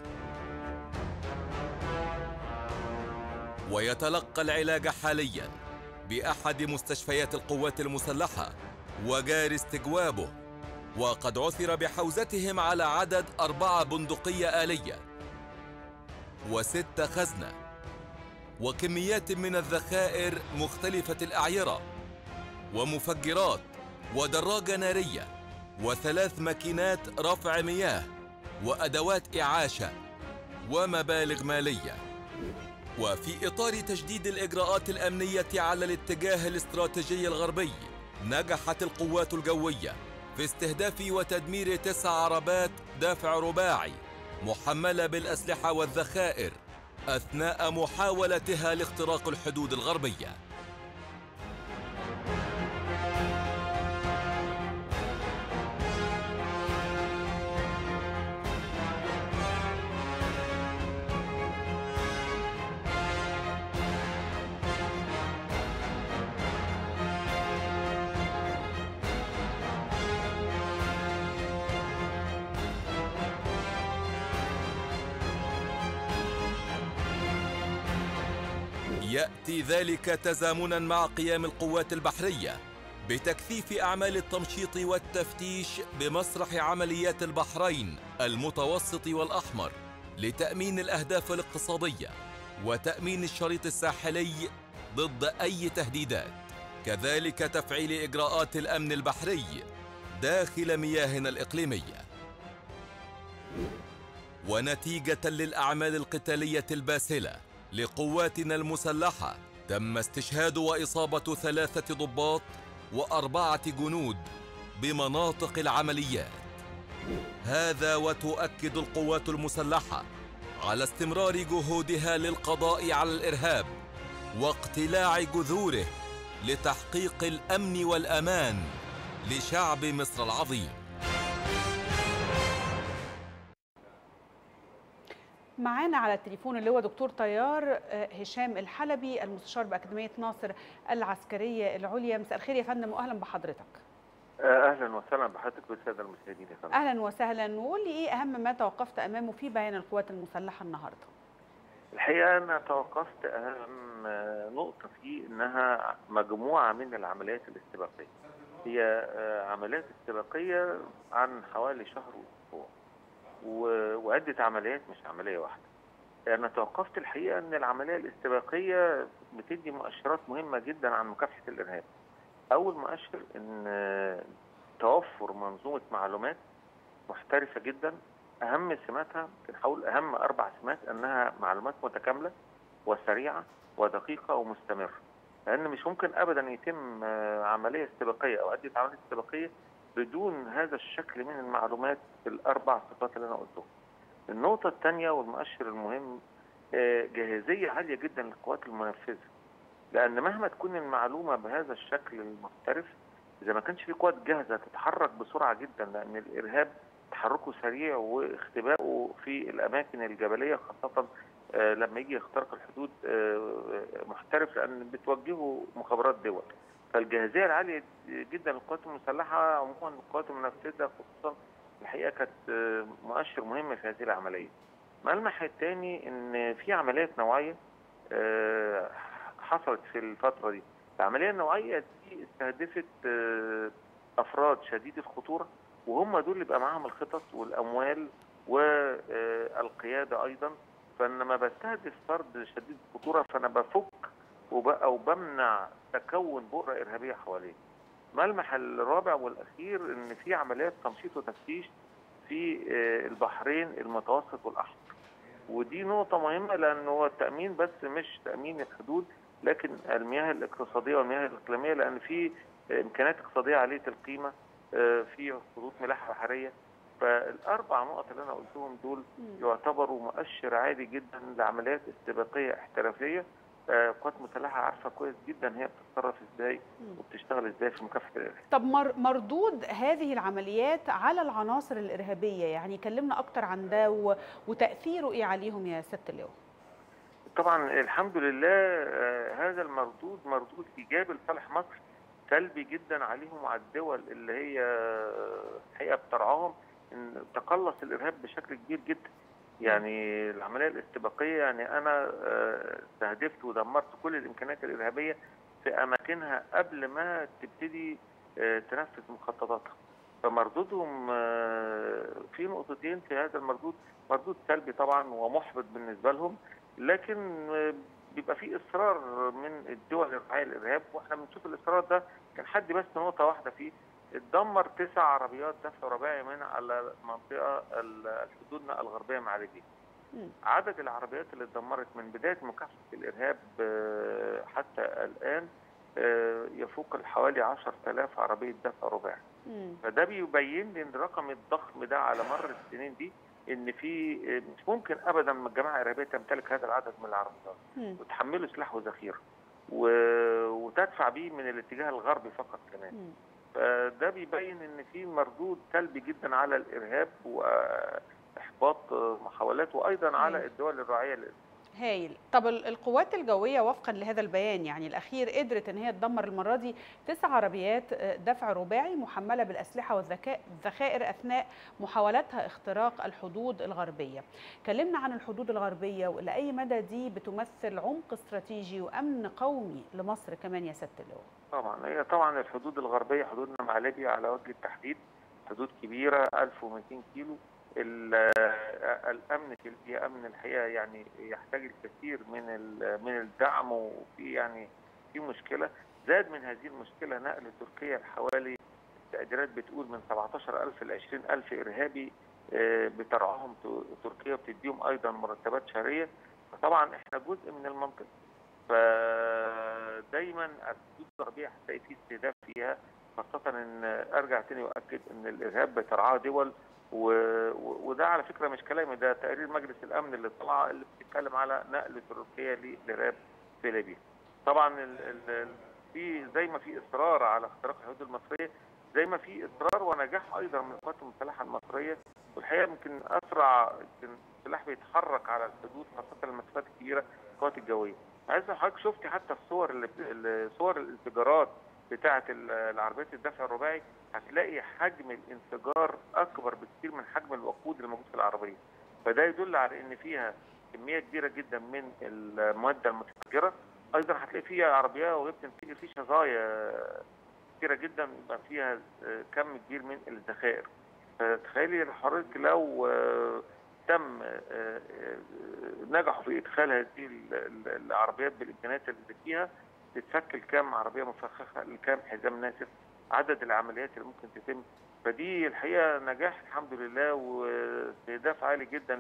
ويتلقى العلاج حاليا بأحد مستشفيات القوات المسلحة وجاري استجوابه وقد عثر بحوزتهم على عدد أربعة بندقية آلية وست خزنة وكميات من الذخائر مختلفة الأعيرة ومفجرات ودراجة نارية وثلاث ماكينات رفع مياه وأدوات إعاشة ومبالغ مالية وفي إطار تجديد الإجراءات الأمنية على الاتجاه الاستراتيجي الغربي نجحت القوات الجوية في استهداف وتدمير تسع عربات دافع رباعي محملة بالأسلحة والذخائر أثناء محاولتها لاختراق الحدود الغربية ياتي ذلك تزامنا مع قيام القوات البحريه بتكثيف اعمال التمشيط والتفتيش بمسرح عمليات البحرين المتوسط والاحمر لتأمين الأهداف الاقتصادية وتأمين الشريط الساحلي ضد أي تهديدات كذلك تفعيل إجراءات الأمن البحري داخل مياهنا الإقليمية ونتيجة للأعمال القتالية الباسلة لقواتنا المسلحة تم استشهاد وإصابة ثلاثة ضباط وأربعة جنود بمناطق العمليات هذا وتؤكد القوات المسلحة على استمرار جهودها للقضاء على الإرهاب واقتلاع جذوره لتحقيق الأمن والأمان لشعب مصر العظيم معانا على التليفون اللي هو دكتور طيار هشام الحلبي المستشار بأكاديمية ناصر العسكرية العليا مساء الخير يا فندم وأهلا بحضرتك اهلا وسهلا بحضرتك والساده المشاهدين يا فندم أهلا وسهلا وقول لي إيه أهم ما توقفت أمامه في بيان القوات المسلحة النهاردة الحقيقه انا توقفت اهم نقطه فيه انها مجموعه من العمليات الاستباقيه هي عمليات استباقيه عن حوالي شهر واسبوع وعده عمليات مش عمليه واحده انا توقفت الحقيقه ان العمليه الاستباقيه بتدي مؤشرات مهمه جدا عن مكافحه الارهاب اول مؤشر ان توفر منظومه معلومات محترفه جدا اهم سماتها يمكن هقول اهم اربع سمات انها معلومات متكامله وسريعه ودقيقه ومستمره لان مش ممكن ابدا يتم عمليه استباقيه او عده عمليات استباقيه بدون هذا الشكل من المعلومات الاربع صفات اللي انا قلتهم. النقطه الثانيه والمؤشر المهم جاهزيه عاليه جدا للقوات المنفذه. لان مهما تكون المعلومه بهذا الشكل المحترف اذا ما كانش في قوات جاهزه تتحرك بسرعه جدا لان الارهاب تحركه سريع واختبائه في الاماكن الجبليه خاصه لما يجي يخترق الحدود محترف لان بتوجهه مخابرات دول فالجاهزيه العاليه جدا للقوات المسلحه عموما القوات المنفذه خصوصا الحقيقه كانت مؤشر مهم في هذه العمليه. الملمح الثاني ان في عمليات نوعيه حصلت في الفتره دي. العمليه النوعيه دي استهدفت افراد شديد الخطوره وهم دول اللي بقى معاهم الخطط والاموال والقياده ايضا فانما بستهدف فرد شديد الخطوره فانا بفك او بمنع تكون بؤره ارهابيه حواليه. ملمح الرابع والاخير ان في عمليات تمشيط وتفتيش في البحرين المتوسط والاحمر. ودي نقطة مهمة لأن هو التأمين بس مش تأمين الحدود لكن المياه الاقتصادية والمياه الإقليمية لأن في إمكانيات اقتصادية عالية القيمة في خطوط ملاحة بحرية فالأربع نقط اللي أنا قلتهم دول يعتبروا مؤشر عالي جدا لعمليات استباقية احترافية قوات مسلحة عارفة كويس جدا هي بتتصرف ازاي وبتشتغل ازاي في مكافحة الإرهاب طب مردود هذه العمليات على العناصر الإرهابية يعني كلمنا أكتر عن ده وتأثيره إيه عليهم يا سيادة اللواء طبعا الحمد لله هذا المردود مردود إيجابي لصالح مصر سلبي جدا عليهم وعلى الدول اللي هي الحقيقه بترعاهم ان تقلص الارهاب بشكل كبير جدا يعني العمليه الاستباقيه يعني انا استهدفت ودمرت كل الامكانيات الارهابيه في اماكنها قبل ما تبتدي تنفذ مخططاتها فمردودهم في نقطتين في هذا المردود مردود سلبي طبعا ومحبط بالنسبه لهم لكن بيبقى في اصرار من الدول الرعايه الارهاب واحنا بنشوف الاصرار ده كان حد بس نقطه واحده فيه اتدمر تسع عربيات دفع رباعي من على منطقه حدودنا الغربيه مع ليبيا. عدد العربيات اللي اتدمرت من بدايه مكافحه الارهاب حتى الان يفوق حوالي 10000 عربيه دفع رباعي. فده بيبين لي ان الرقم الضخم ده على مر السنين دي ان في مش ممكن ابدا الجماعه الارهابيه تمتلك هذا العدد من العربيات وتحمله سلاح وذخيره وتدفع به من الاتجاه الغربي فقط كمان فده بيبين ان في مردود سلبي جدا على الارهاب واحباط محاولات وايضا على الدول الراعيه للارهاب هايل طب القوات الجويه وفقا لهذا البيان يعني الاخير قدرت ان هي تدمر المره دي تسع عربيات دفع رباعي محمله بالاسلحه والذخائر اثناء محاولتها اختراق الحدود الغربيه كلمنا عن الحدود الغربيه والى اي مدى دي بتمثل عمق استراتيجي وامن قومي لمصر كمان يا سياده اللواء طبعا هي طبعا الحدود الغربيه حدودنا مع ليبيا على وجه التحديد حدود كبيره 1200 كيلو الامن في البيئه امن الحقيقه يعني يحتاج الكثير من من الدعم وفي يعني في مشكله زاد من هذه المشكله نقل تركيا لحوالي التقديرات بتقول من 17000 ل 20000 ارهابي بترعاهم تركيا وبتديهم ايضا مرتبات شهريه فطبعا احنا جزء من المنطقه فدايما الحدود الغربيه هتلاقي في استهداف فيها خاصه ان ارجع تاني واكد ان الارهاب بترعاه دول و... وده على فكره مش كلامي ده تقرير مجلس الامن اللي طلع اللي بيتكلم على نقل تركيا للارهاب في ليبيا. طبعا ال... ال... في زي ما في اصرار على اختراق الحدود المصريه زي ما في اصرار ونجاح ايضا من القوات المسلحه المصريه والحقيقه يمكن اسرع يمكن السلاح بيتحرك على الحدود خاصه المسافات الكبيره القوات الجويه. عايز حضرتك شفتي حتى الصور اللي صور الانفجارات بتاعه العربيات الدفع الرباعي هتلاقي حجم الانفجار اكبر بكثير من حجم الوقود الموجود في العربيه فده يدل على ان فيها كميه كبيره جدا من الماده المتفجره ايضا هتلاقي فيها عربيات وهي بتنفجر في شظايا كثيره جدا يبقى فيها كم كبير من الذخائر فتخيلي حضرتك لو تم نجحوا في ادخال هذه العربيات بالامكانيات اللي فيها تتفك لكام عربيه مفخخه لكام حزام ناسف عدد العمليات اللي ممكن تتم فدي الحقيقه نجاح الحمد لله واستهداف عالي جدا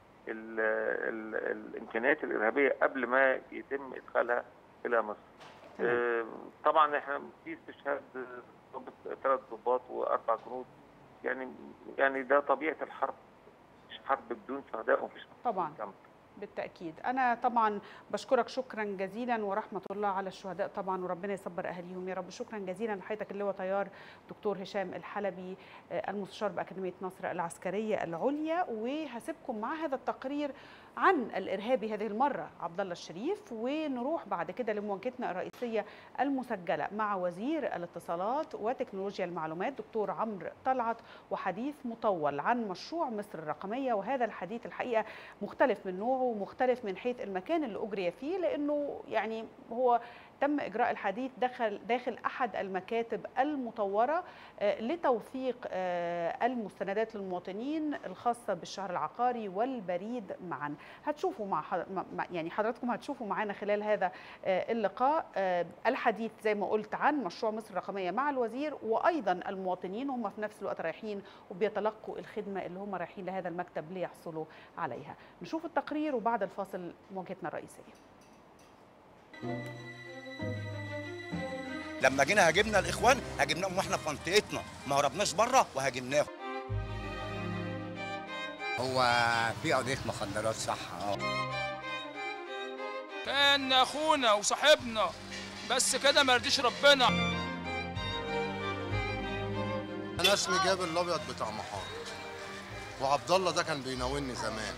للامكانيات الارهابيه قبل ما يتم ادخالها الى مصر. آه طبعا احنا في استشهاد ثلاث ضباط واربع جنود يعني يعني ده طبيعه الحرب مش حرب بدون شهداء ومفيش طبعا جمع. بالتأكيد أنا طبعا بشكرك شكرا جزيلا ورحمة الله على الشهداء طبعا وربنا يصبر أهاليهم يا رب شكرا جزيلا لحضرتك اللواء طيار دكتور هشام الحلبي المستشار بأكاديمية نصر العسكرية العليا وهسيبكم مع هذا التقرير عن الارهابي هذه المره عبد الله الشريف ونروح بعد كده لمواجهتنا الرئيسيه المسجله مع وزير الاتصالات وتكنولوجيا المعلومات دكتور عمرو طلعت وحديث مطول عن مشروع مصر الرقميه وهذا الحديث الحقيقه مختلف من نوعه ومختلف من حيث المكان اللي اجري فيه لانه يعني هو تم اجراء الحديث داخل داخل احد المكاتب المطوره لتوثيق المستندات للمواطنين الخاصه بالشهر العقاري والبريد معا هتشوفوا مع يعني حضراتكم هتشوفوا معانا خلال هذا اللقاء الحديث زي ما قلت عن مشروع مصر الرقميه مع الوزير وايضا المواطنين هم في نفس الوقت رايحين وبيتلقوا الخدمه اللي هم رايحين لهذا المكتب ليحصلوا عليها نشوف التقرير وبعد الفاصل مواجهتنا الرئيسيه لما جينا هاجمنا الاخوان هاجمناهم واحنا في منطقتنا ما هربناش بره وهاجمناهم هو في قضيه مخدرات صح اه كان اخونا وصاحبنا بس كده ما يرضيش ربنا انا اسمي جابر الابيض بتاع محار وعبد الله ده كان بيناولني زمان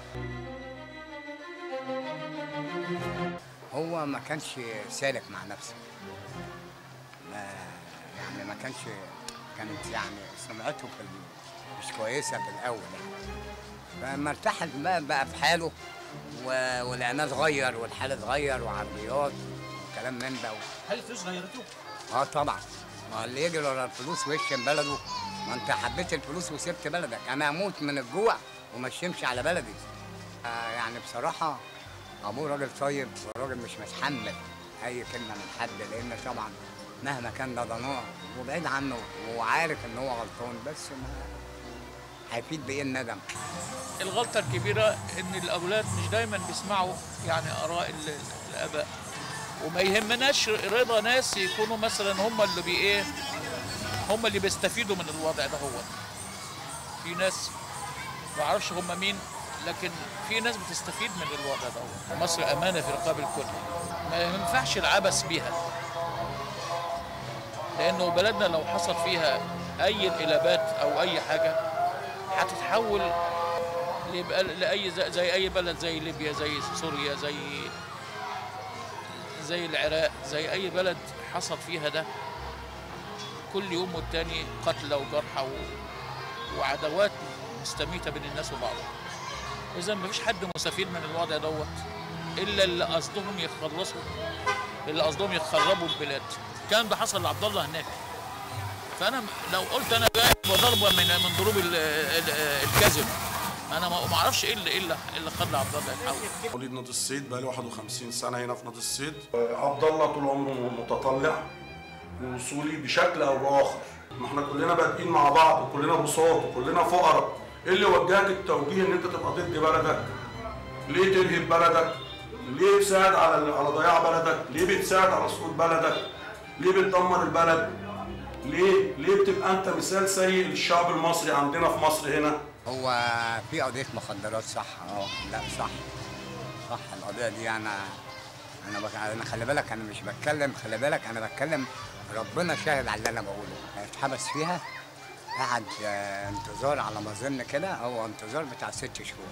هو ما كانش سالك مع نفسه ما يعني ما كانش كانت يعني سمعته في مش كويسه في الاول يعني فلما ارتاح بقى, بقى في حاله ولقيناه اتغير والحال اتغير وعربيات وكلام من ده هل الفلوس غيرته؟ اه طبعا ما اللي يجري ورا الفلوس ويشتم بلده ما انت حبيت الفلوس وسبت بلدك انا اموت من الجوع وما اشمش على بلدي آه يعني بصراحه ابوه راجل طيب وراجل مش متحمل اي كلمه من حد لان طبعا مهما كان ده ضناع وبعيد عنه وعارف ان هو غلطان بس ما هيفيد بايه الندم الغلطه الكبيره ان الاولاد مش دايما بيسمعوا يعني اراء الاباء وما يهمناش رضا ناس يكونوا مثلا هم اللي بي ايه هم اللي بيستفيدوا من الوضع ده هو في ناس ما اعرفش هم مين لكن في ناس بتستفيد من الوضع ده مصر امانه في رقاب الكل ما ينفعش العبث بيها لانه بلدنا لو حصل فيها اي انقلابات او اي حاجه هتتحول لاي زي اي بلد زي ليبيا زي سوريا زي زي العراق زي اي بلد حصل فيها ده كل يوم والتاني قتلى وجرحى وعداوات مستميته بين الناس وبعضها اذا مفيش حد مستفيد من الوضع دوت الا اللي قصدهم يخلصوا اللي قصدهم يخربوا البلاد كان ده حصل لعبد الله هناك فانا لو قلت انا جاي بضربه من من ضروب الكذب انا ما ما اعرفش ايه اللي ايه اللي إيه اللي خلى عبد الله يتحول وليد نادي الصيد بقى لي 51 سنه هنا في نادي الصيد عبد الله طول عمره متطلع ووصولي بشكل او باخر ما احنا كلنا بادئين مع بعض وكلنا بساط وكلنا فقراء ايه اللي وجهك التوجيه ان انت تبقى ضد بلدك ليه ترهب بلدك ليه بتساعد على على ضياع بلدك ليه بتساعد على سقوط بلدك ليه بتدمر البلد ليه ليه بتبقى انت مثال سيء للشعب المصري عندنا في مصر هنا هو في قضيه مخدرات صح اه لا صح صح القضيه دي انا انا بك... انا خلي بالك انا مش بتكلم خلي بالك انا بتكلم ربنا شاهد على اللي انا بقوله اتحبس فيها قعد آه، انتظار على ما اظن كده هو انتظار بتاع ست شهور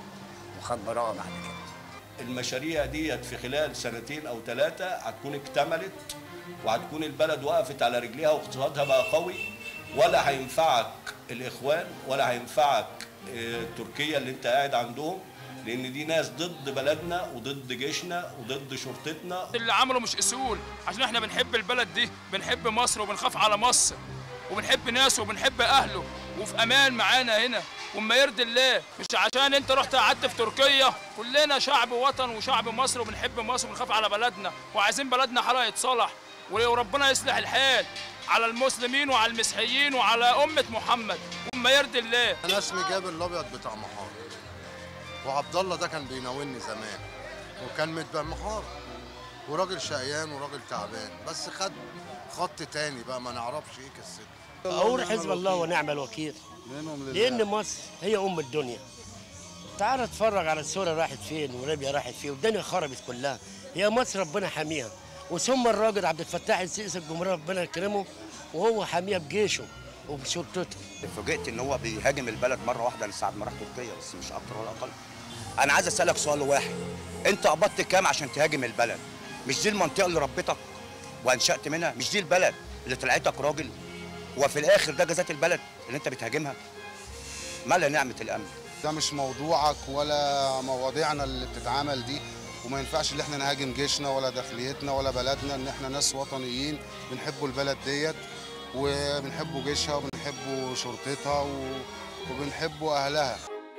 وخد براءه بعد كده المشاريع ديت في خلال سنتين او ثلاثه هتكون اكتملت وهتكون البلد وقفت على رجليها واقتصادها بقى قوي ولا هينفعك الاخوان ولا هينفعك آه، تركيا اللي انت قاعد عندهم لان دي ناس ضد بلدنا وضد جيشنا وضد شرطتنا اللي عمله مش اصول عشان احنا بنحب البلد دي بنحب مصر وبنخاف على مصر وبنحب ناسه وبنحب اهله وفي امان معانا هنا وما يرضي الله مش عشان انت رحت قعدت في تركيا كلنا شعب وطن وشعب مصر وبنحب مصر وبنخاف على بلدنا وعايزين بلدنا حالها يتصلح وربنا يصلح الحال على المسلمين وعلى المسيحيين وعلى أمة محمد وما يرضي الله انا اسمي جابر الابيض بتاع محار وعبد الله ده كان بيناولني زمان وكان متبع محار وراجل شقيان وراجل تعبان بس خد خط تاني بقى ما نعرفش ايه قصته أقول حزب الله ونعم الوكيل لأن مصر هي أم الدنيا تعال اتفرج على سوريا راحت فين وليبيا راحت فين والدنيا خربت كلها هي مصر ربنا حاميها وثم الراجل عبد الفتاح السيسي الجمهورية ربنا يكرمه وهو حاميها بجيشه وبشرطته فوجئت ان هو بيهاجم البلد مره واحده من ساعه ما راح تركيا بس مش اكتر ولا اقل انا عايز اسالك سؤال واحد انت قبضت كام عشان تهاجم البلد مش دي المنطقه اللي ربيتك وانشات منها مش دي البلد اللي طلعتك راجل وفي الاخر ده جزات البلد اللي انت بتهاجمها مالها نعمه الامن ده مش موضوعك ولا مواضيعنا اللي بتتعمل دي وما ينفعش ان احنا نهاجم جيشنا ولا داخليتنا ولا بلدنا ان احنا ناس وطنيين بنحبوا البلد ديت وبنحبوا جيشها وبنحبوا شرطتها و... وبنحبوا اهلها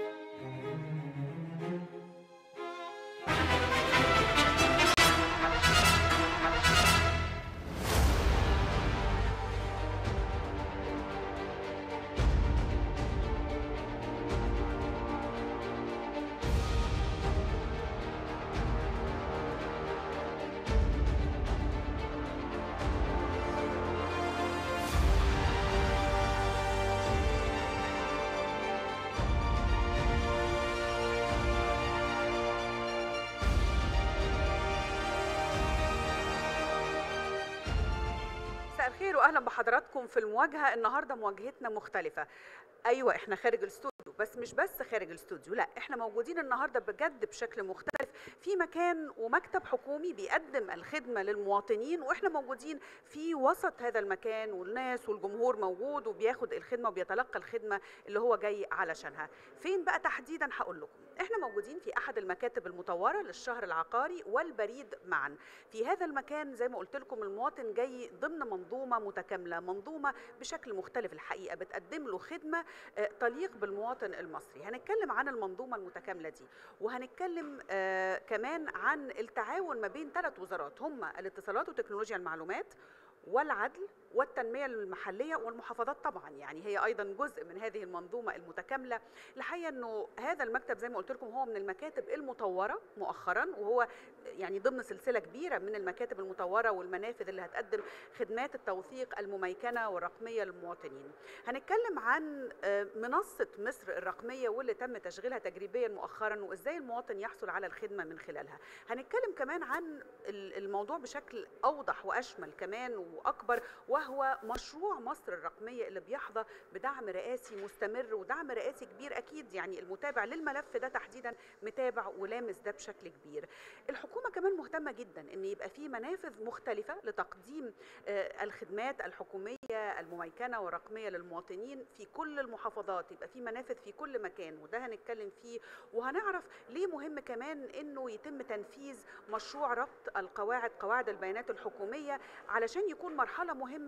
مساء الخير واهلا بحضراتكم في المواجهه النهارده مواجهتنا مختلفه ايوه احنا خارج الاستوديو بس مش بس خارج الاستوديو لا احنا موجودين النهارده بجد بشكل مختلف في مكان ومكتب حكومي بيقدم الخدمه للمواطنين واحنا موجودين في وسط هذا المكان والناس والجمهور موجود وبياخد الخدمه وبيتلقى الخدمه اللي هو جاي علشانها فين بقى تحديدا هقول لكم احنا موجودين في احد المكاتب المطوره للشهر العقاري والبريد معا في هذا المكان زي ما قلت لكم المواطن جاي ضمن منظومه متكامله منظومه بشكل مختلف الحقيقه بتقدم له خدمه آه، تليق بالمواطن المصري هنتكلم عن المنظومه المتكامله دي وهنتكلم آه، كمان عن التعاون ما بين ثلاث وزارات هم الاتصالات وتكنولوجيا المعلومات والعدل والتنميه المحليه والمحافظات طبعا يعني هي ايضا جزء من هذه المنظومه المتكامله الحقيقه انه هذا المكتب زي ما قلت لكم هو من المكاتب المطوره مؤخرا وهو يعني ضمن سلسله كبيره من المكاتب المطوره والمنافذ اللي هتقدم خدمات التوثيق المميكنه والرقميه للمواطنين هنتكلم عن آه، منصه مصر الرقميه واللي تم تشغيلها تجريبيا مؤخرا وازاي المواطن يحصل على الخدمه من خلالها هنتكلم كمان عن ال- الموضوع بشكل اوضح واشمل كمان واكبر وهو مشروع مصر الرقميه اللي بيحظى بدعم رئاسي مستمر ودعم رئاسي كبير اكيد يعني المتابع للملف ده تحديدا متابع ولامس ده بشكل كبير الحكومه كمان مهتمه جدا ان يبقى في منافذ مختلفه لتقديم آه، الخدمات الحكوميه المميكنه والرقميه للمواطنين في كل المحافظات يبقى في منافذ في كل مكان وده هنتكلم فيه وهنعرف ليه مهم كمان انه يتم تنفيذ مشروع ربط القواعد قواعد البيانات الحكوميه علشان يكون مرحله مهمه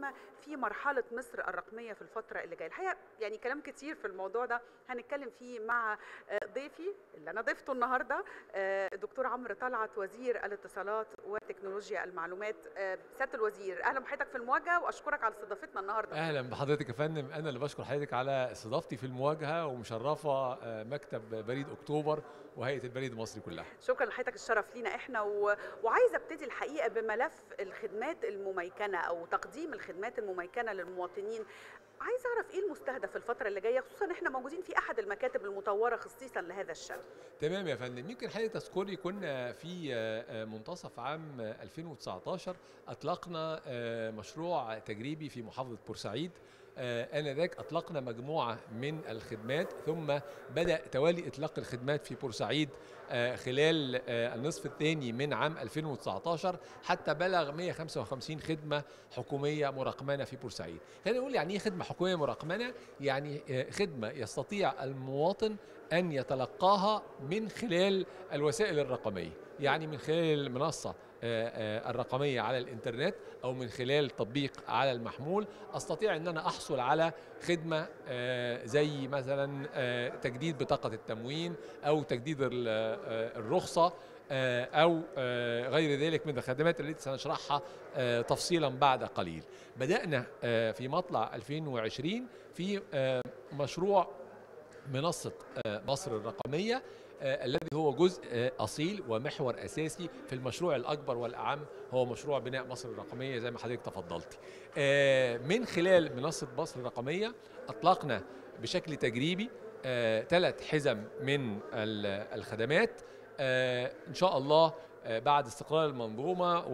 المهمه في مرحله مصر الرقميه في الفتره اللي جايه الحقيقه يعني كلام كتير في الموضوع ده هنتكلم فيه مع آه، ضيفي اللي انا ضيفته النهارده آه، الدكتور عمرو طلعت وزير الاتصالات وتكنولوجيا المعلومات آه، سياده الوزير اهلا بحضرتك في المواجهه واشكرك على استضافتنا النهارده اهلا بحضرتك يا فندم انا اللي بشكر حضرتك على استضافتي في المواجهه ومشرفه آه، مكتب بريد اكتوبر وهيئه البريد المصري كلها شكرا لحضرتك الشرف لينا احنا و... وعايزه ابتدي الحقيقه بملف الخدمات المميكنه او تقديم الخدمات المميكنه للمواطنين عايز اعرف ايه المستهدف الفتره اللي جايه خصوصا احنا موجودين في احد المكاتب المطوره خصيصا لهذا الشان تمام يا فندم يمكن حضرتك تذكري كنا في آه، آه، منتصف عام آه، 2019 اطلقنا آه، مشروع تجريبي في محافظه بورسعيد آه، آنذاك أطلقنا مجموعة من الخدمات ثم بدأ توالي إطلاق الخدمات في بورسعيد آه، خلال آه، النصف الثاني من عام 2019 حتى بلغ 155 خدمة حكومية مرقمنة في بورسعيد خلينا نقول يعني إيه خدمة حكومية مرقمنة يعني آه، خدمة يستطيع المواطن أن يتلقاها من خلال الوسائل الرقمية يعني من خلال المنصة آه، آه، الرقمية على الإنترنت أو من خلال تطبيق على المحمول أستطيع أن أنا أحصل على خدمة آه، زي مثلا آه، تجديد بطاقة التموين أو تجديد ال- آه، الرخصة آه، أو آه، غير ذلك من الخدمات التي سنشرحها آه، تفصيلا بعد قليل بدأنا آه، في مطلع 2020 في آه، مشروع منصة آه، مصر الرقمية آه، الذي هو جزء آه، أصيل ومحور أساسي في المشروع الأكبر والأعم هو مشروع بناء مصر الرقمية زي ما حضرتك تفضلتي آه، من خلال منصة مصر الرقمية أطلقنا بشكل تجريبي ثلاث حزم من ال- الخدمات آه، إن شاء الله آه، بعد استقرار المنظومة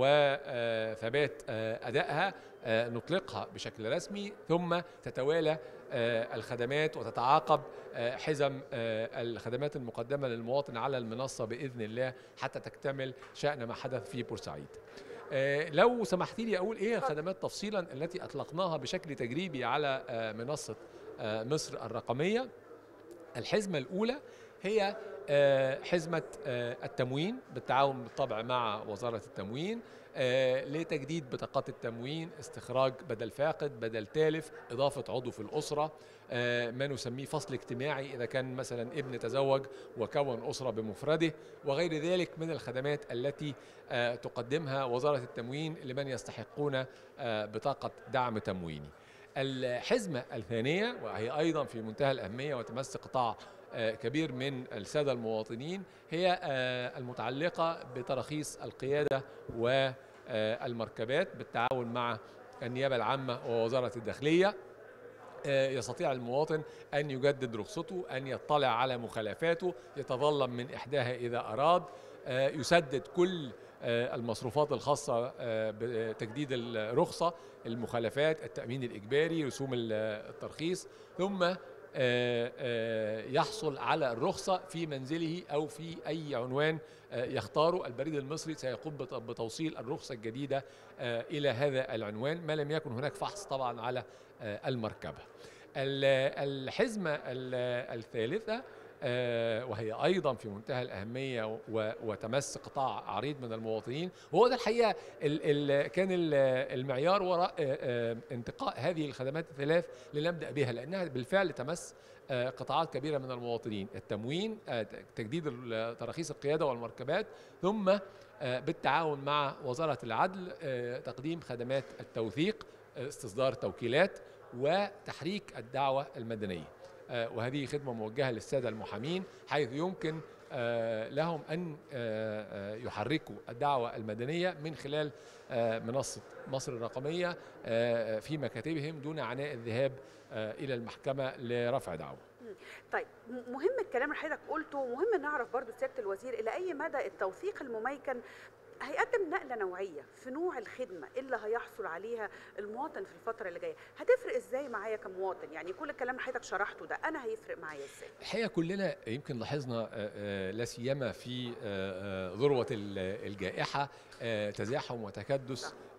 وثبات أدائها آه، نطلقها بشكل رسمي ثم تتوالى آه، الخدمات وتتعاقب آه، حزم آه، الخدمات المقدمة للمواطن على المنصة بإذن الله حتى تكتمل شأن ما حدث في بورسعيد آه، لو سمحتي لي أقول إيه الخدمات تفصيلا التي أطلقناها بشكل تجريبي على آه، منصة آه، مصر الرقمية الحزمة الأولى هي آه، حزمة آه، التموين بالتعاون بالطبع مع وزارة التموين آه، لتجديد بطاقات التموين استخراج بدل فاقد بدل تالف إضافة عضو في الأسرة آه، ما نسميه فصل اجتماعي إذا كان مثلا ابن تزوج وكون أسرة بمفرده وغير ذلك من الخدمات التي آه، تقدمها وزارة التموين لمن يستحقون آه، بطاقة دعم تمويني الحزمة الثانية وهي أيضا في منتهى الأهمية وتمس قطاع آه، كبير من السادة المواطنين هي آه، المتعلقة بتراخيص القيادة والمركبات بالتعاون مع النيابة العامة ووزارة الداخلية آه، يستطيع المواطن أن يجدد رخصته أن يطلع على مخالفاته يتظلم من إحداها إذا أراد آه، يسدد كل آه، المصروفات الخاصة آه، بتجديد الرخصة المخالفات التأمين الإجباري رسوم ال- الترخيص ثم آه، آه، يحصل على الرخصة في منزله أو في أي عنوان آه، يختاره البريد المصري سيقوم بت- بتوصيل الرخصة الجديدة آه، إلى هذا العنوان ما لم يكن هناك فحص طبعا على آه، المركبة ال- الحزمة ال- الثالثة آه، وهي ايضا في منتهى الاهميه و- وتمس قطاع عريض من المواطنين وهو ده الحقيقه ال ال كان ال- المعيار وراء آه، آه، انتقاء هذه الخدمات الثلاث لنبدا بها لانها بالفعل تمس آه، قطاعات كبيره من المواطنين التموين آه، تجديد ال- تراخيص القياده والمركبات ثم آه، بالتعاون مع وزاره العدل آه، تقديم خدمات التوثيق آه، استصدار توكيلات وتحريك الدعوه المدنيه آه، وهذه خدمة موجهة للسادة المحامين حيث يمكن آه، لهم أن آه، آه، يحركوا الدعوة المدنية من خلال آه، منصة مصر الرقمية آه، في مكاتبهم دون عناء الذهاب آه، إلى المحكمة لرفع دعوة مم. طيب م- مهم الكلام اللي حضرتك قلته ومهم نعرف برضو سياده الوزير الى اي مدى التوثيق المميكن هيقدم نقله نوعيه في نوع الخدمه اللي هيحصل عليها المواطن في الفتره اللي جايه هتفرق ازاي معايا كمواطن يعني كل الكلام اللي حضرتك شرحته ده انا هيفرق معايا ازاي الحقيقه كلنا يمكن لاحظنا آه، آه، لا سيما في آه، آه، ذروه ال- الجائحه آه، تزاحم وتكدس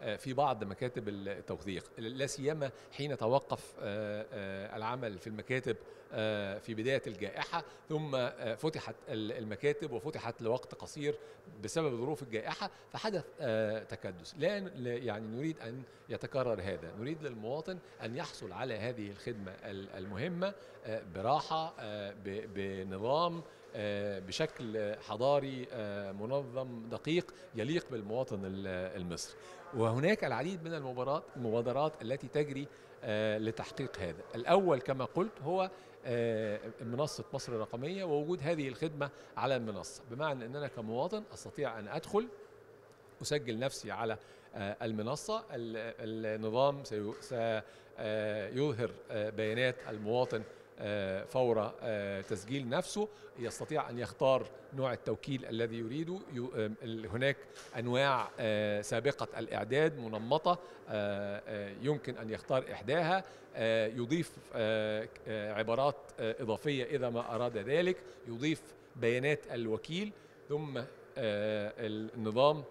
آه، في بعض مكاتب التوثيق لا سيما حين توقف آه، آه، العمل في المكاتب آه، في بدايه الجائحه ثم آه، فتحت ال- المكاتب وفتحت لوقت قصير بسبب ظروف الجائحه فحدث آه، تكدس لا لا- يعني نريد ان يتكرر هذا نريد للمواطن ان يحصل على هذه الخدمه ال- المهمه آه، براحه آه، ب- بنظام آه، بشكل حضاري آه، منظم دقيق يليق بالمواطن ال- المصري وهناك العديد من المبارات المبادرات التي تجري آه، لتحقيق هذا الأول كما قلت هو آه، منصة مصر الرقمية ووجود هذه الخدمة على المنصة بمعنى أن أنا كمواطن أستطيع أن أدخل أسجل نفسي على آه، المنصة ال- النظام سيو- سيظهر بيانات المواطن آه، فور آه، تسجيل نفسه يستطيع أن يختار نوع التوكيل الذي يريده يو- آه، ال- هناك أنواع آه، سابقة الإعداد منمطة آه، آه، يمكن أن يختار إحداها آه، يضيف آه، آه، عبارات آه، إضافية إذا ما أراد ذلك يضيف بيانات الوكيل ثم آه، النظام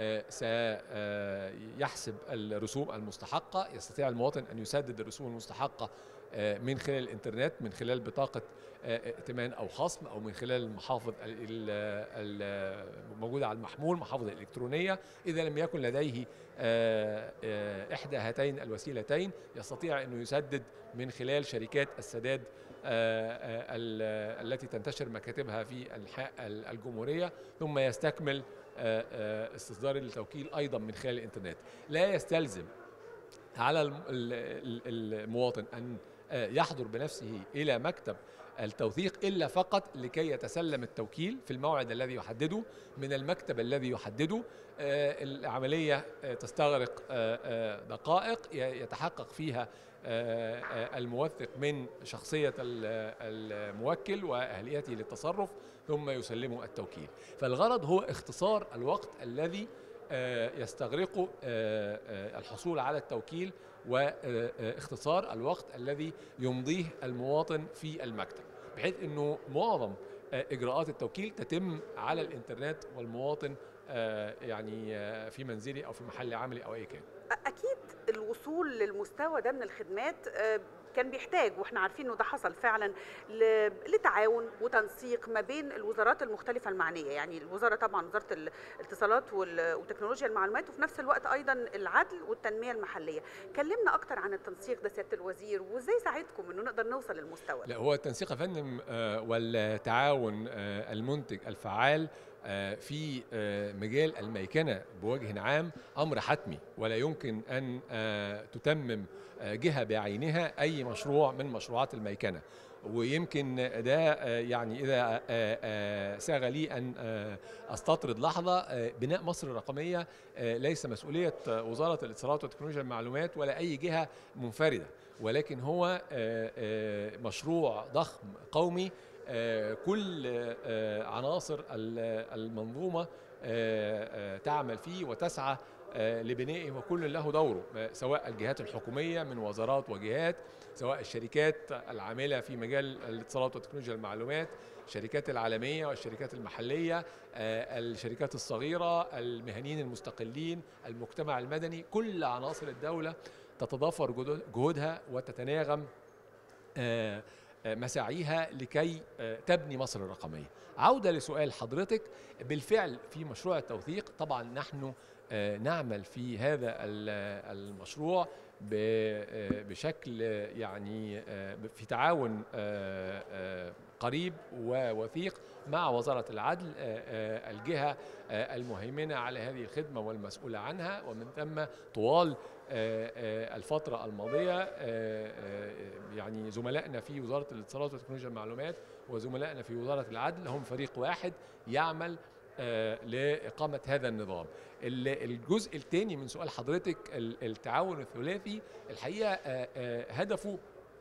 سيحسب الرسوم المستحقة يستطيع المواطن أن يسدد الرسوم المستحقة آه، من خلال الإنترنت من خلال بطاقة آه، ائتمان أو خصم أو من خلال المحافظ ال- ال- الموجودة على المحمول محافظ الإلكترونية إذا لم يكن لديه آه، آه، إحدى هاتين الوسيلتين يستطيع أنه يسدد من خلال شركات السداد آه، آه، ال- التي تنتشر مكاتبها في أنحاء ال- الجمهورية ثم يستكمل آه، آه، استصدار التوكيل أيضا من خلال الإنترنت لا يستلزم على الم- ال- ال- المواطن أن آه، يحضر بنفسه إلى مكتب التوثيق إلا فقط لكي يتسلم التوكيل في الموعد الذي يحدده من المكتب الذي يحدده آه، العملية آه، تستغرق آه، آه، دقائق ي- يتحقق فيها آه، آه، الموثق من شخصية ال- الموكل وأهليته للتصرف ثم يسلمه التوكيل فالغرض هو اختصار الوقت الذي آه، يستغرقه آه، آه، الحصول على التوكيل واختصار الوقت الذي يمضيه المواطن في المكتب بحيث انه معظم آه، اجراءات التوكيل تتم على الانترنت والمواطن آه، يعني آه، في منزلي او في محل عملي او اي كان اكيد الوصول للمستوى ده من الخدمات آه، كان بيحتاج واحنا عارفين انه ده حصل فعلا ل- لتعاون وتنسيق ما بين الوزارات المختلفه المعنيه يعني الوزاره طبعا وزاره الاتصالات وال- وتكنولوجيا المعلومات وفي نفس الوقت ايضا العدل والتنميه المحليه كلمنا اكتر عن التنسيق ده سياده الوزير وازاي ساعدكم انه نقدر نوصل للمستوى ده لا هو التنسيق يا فندم آه، والتعاون آه، المنتج الفعال آه، في آه، مجال الميكنة بوجه عام أمر حتمي ولا يمكن أن آه، تتمم آه، جهة بعينها أي مشروع من مشروعات الميكنة ويمكن ده آه، يعني إذا آه، آه، ساغ لي أن آه، أستطرد لحظة آه، بناء مصر الرقمية آه، ليس مسؤولية آه، وزارة الاتصالات وتكنولوجيا المعلومات ولا أي جهة منفردة ولكن هو آه، آه، مشروع ضخم قومي آه، كل آه، عناصر ال- المنظومة آه، آه، تعمل فيه وتسعى آه، لبنائه وكل له دوره آه، سواء الجهات الحكومية من وزارات وجهات سواء الشركات العاملة في مجال الاتصالات وتكنولوجيا المعلومات الشركات العالمية والشركات المحلية آه، الشركات الصغيرة المهنيين المستقلين المجتمع المدني كل عناصر الدولة تتضافر جهود- جهودها وتتناغم آه، آه، مساعيها لكي آه، تبني مصر الرقمية عودة لسؤال حضرتك بالفعل في مشروع التوثيق طبعا نحن آه، نعمل في هذا ال- المشروع ب- آه، بشكل آه، يعني آه، في تعاون آه، آه، قريب ووثيق مع وزارة العدل آه، آه، الجهة آه، المهيمنة على هذه الخدمة والمسؤولة عنها ومن ثم طوال آه، آه، الفترة الماضية آه، آه، يعني زملائنا في وزارة الاتصالات وتكنولوجيا المعلومات وزملائنا في وزارة العدل هم فريق واحد يعمل آه، لإقامة هذا النظام ال- الجزء الثاني من سؤال حضرتك ال- التعاون الثلاثي الحقيقة آه، آه، هدفه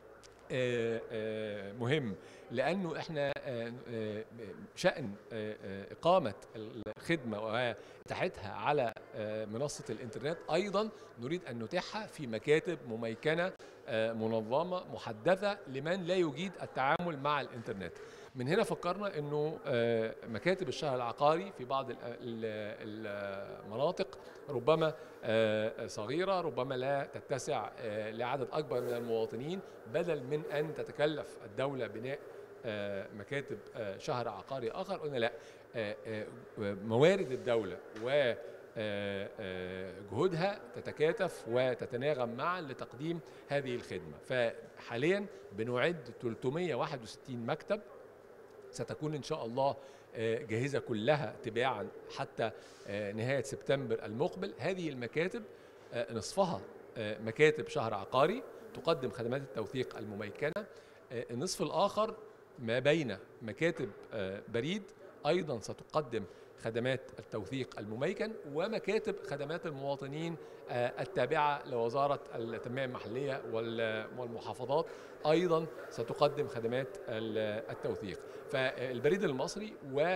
آه، آه، مهم لانه احنا آه، آه، شان آه، آه، اقامه الخدمه واتاحتها على آه، منصه الانترنت ايضا نريد ان نتيحها في مكاتب مميكنه آه، منظمه محدثه لمن لا يجيد التعامل مع الانترنت من هنا فكرنا انه آه، مكاتب الشهر العقاري في بعض ال- ال- المناطق ربما آه، صغيره ربما لا تتسع آه، لعدد اكبر من المواطنين بدل من ان تتكلف الدوله بناء آه، مكاتب آه، شهر عقاري اخر قلنا لا آه، آه، موارد الدوله و آه، آه، جهودها تتكاتف وتتناغم معا لتقديم هذه الخدمه فحاليا بنعد 361 مكتب ستكون ان شاء الله آه، جاهزه كلها تباعا حتى آه، نهايه سبتمبر المقبل هذه المكاتب آه، نصفها آه، مكاتب شهر عقاري تقدم خدمات التوثيق المميكنه آه، النصف الاخر ما بين مكاتب آه، بريد ايضا ستقدم خدمات التوثيق المميكن ومكاتب خدمات المواطنين آه، التابعه لوزاره التنميه المحليه وال- والمحافظات ايضا ستقدم خدمات ال- التوثيق فالبريد المصري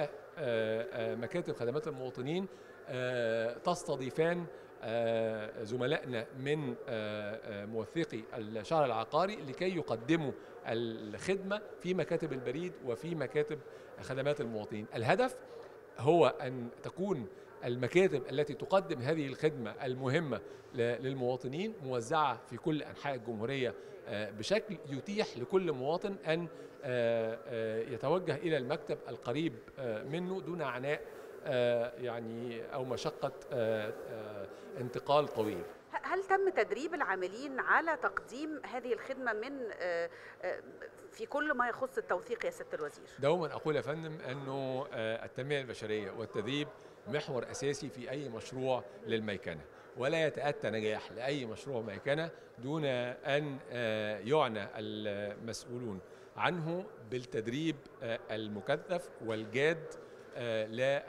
ومكاتب خدمات المواطنين آه، تستضيفان آه، زملائنا من آه، آه، موثقي الشهر العقاري لكي يقدموا الخدمه في مكاتب البريد وفي مكاتب خدمات المواطنين الهدف هو ان تكون المكاتب التي تقدم هذه الخدمه المهمه ل- للمواطنين موزعه في كل انحاء الجمهوريه آه، بشكل يتيح لكل مواطن ان آه، آه، يتوجه الى المكتب القريب آه، منه دون عناء آه، يعني او مشقه آه، آه، انتقال طويل هل تم تدريب العاملين على تقديم هذه الخدمة من آه، آه، في كل ما يخص التوثيق يا سيادة الوزير؟ دوما اقول يا فندم انه آه، التنميه البشريه والتدريب محور اساسي في اي مشروع للميكنه ولا يتاتى نجاح لاي مشروع ميكنه دون ان آه، يعنى المسؤولون عنه بالتدريب آه، المكثف والجاد آه،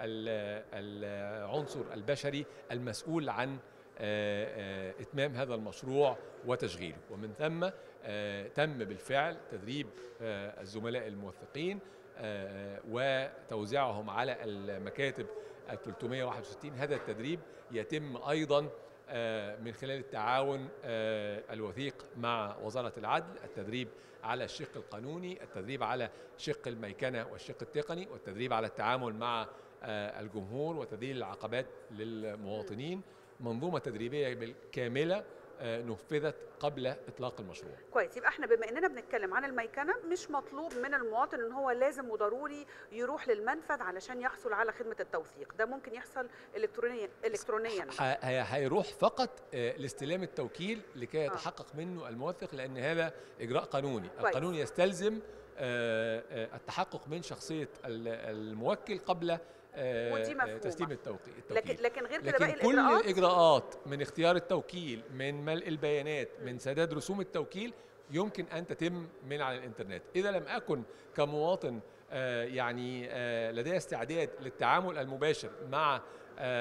للعنصر البشري المسؤول عن آه، آه، اتمام هذا المشروع وتشغيله ومن ثم آه، تم بالفعل تدريب آه، الزملاء الموثقين آه، وتوزيعهم على المكاتب ال 361 هذا التدريب يتم ايضا آه، من خلال التعاون آه، الوثيق مع وزاره العدل التدريب على الشق القانوني التدريب على شق الميكنه والشق التقني والتدريب على التعامل مع آه، الجمهور وتذليل العقبات للمواطنين منظومه تدريبيه كامله آه، نفذت قبل اطلاق المشروع كويس يبقى احنا بما اننا بنتكلم عن الميكنه مش مطلوب من المواطن ان هو لازم وضروري يروح للمنفذ علشان يحصل على خدمه التوثيق ده ممكن يحصل الكترونيا الكترونيا ه- هي- هيروح فقط آه، لاستلام التوكيل لكي يتحقق منه الموثق لان هذا اجراء قانوني كويس. القانون يستلزم آه، آه، التحقق من شخصيه ال- الموكل قبل آه، ودي آه، مفهومة. تسليم التوقيت لكن لكن غير كده لكن باقي كل الاجراءات الاجراءات من اختيار التوكيل من ملء البيانات من سداد رسوم التوكيل يمكن ان تتم من على الانترنت اذا لم اكن كمواطن آه، يعني آه، لدي استعداد للتعامل المباشر مع آه،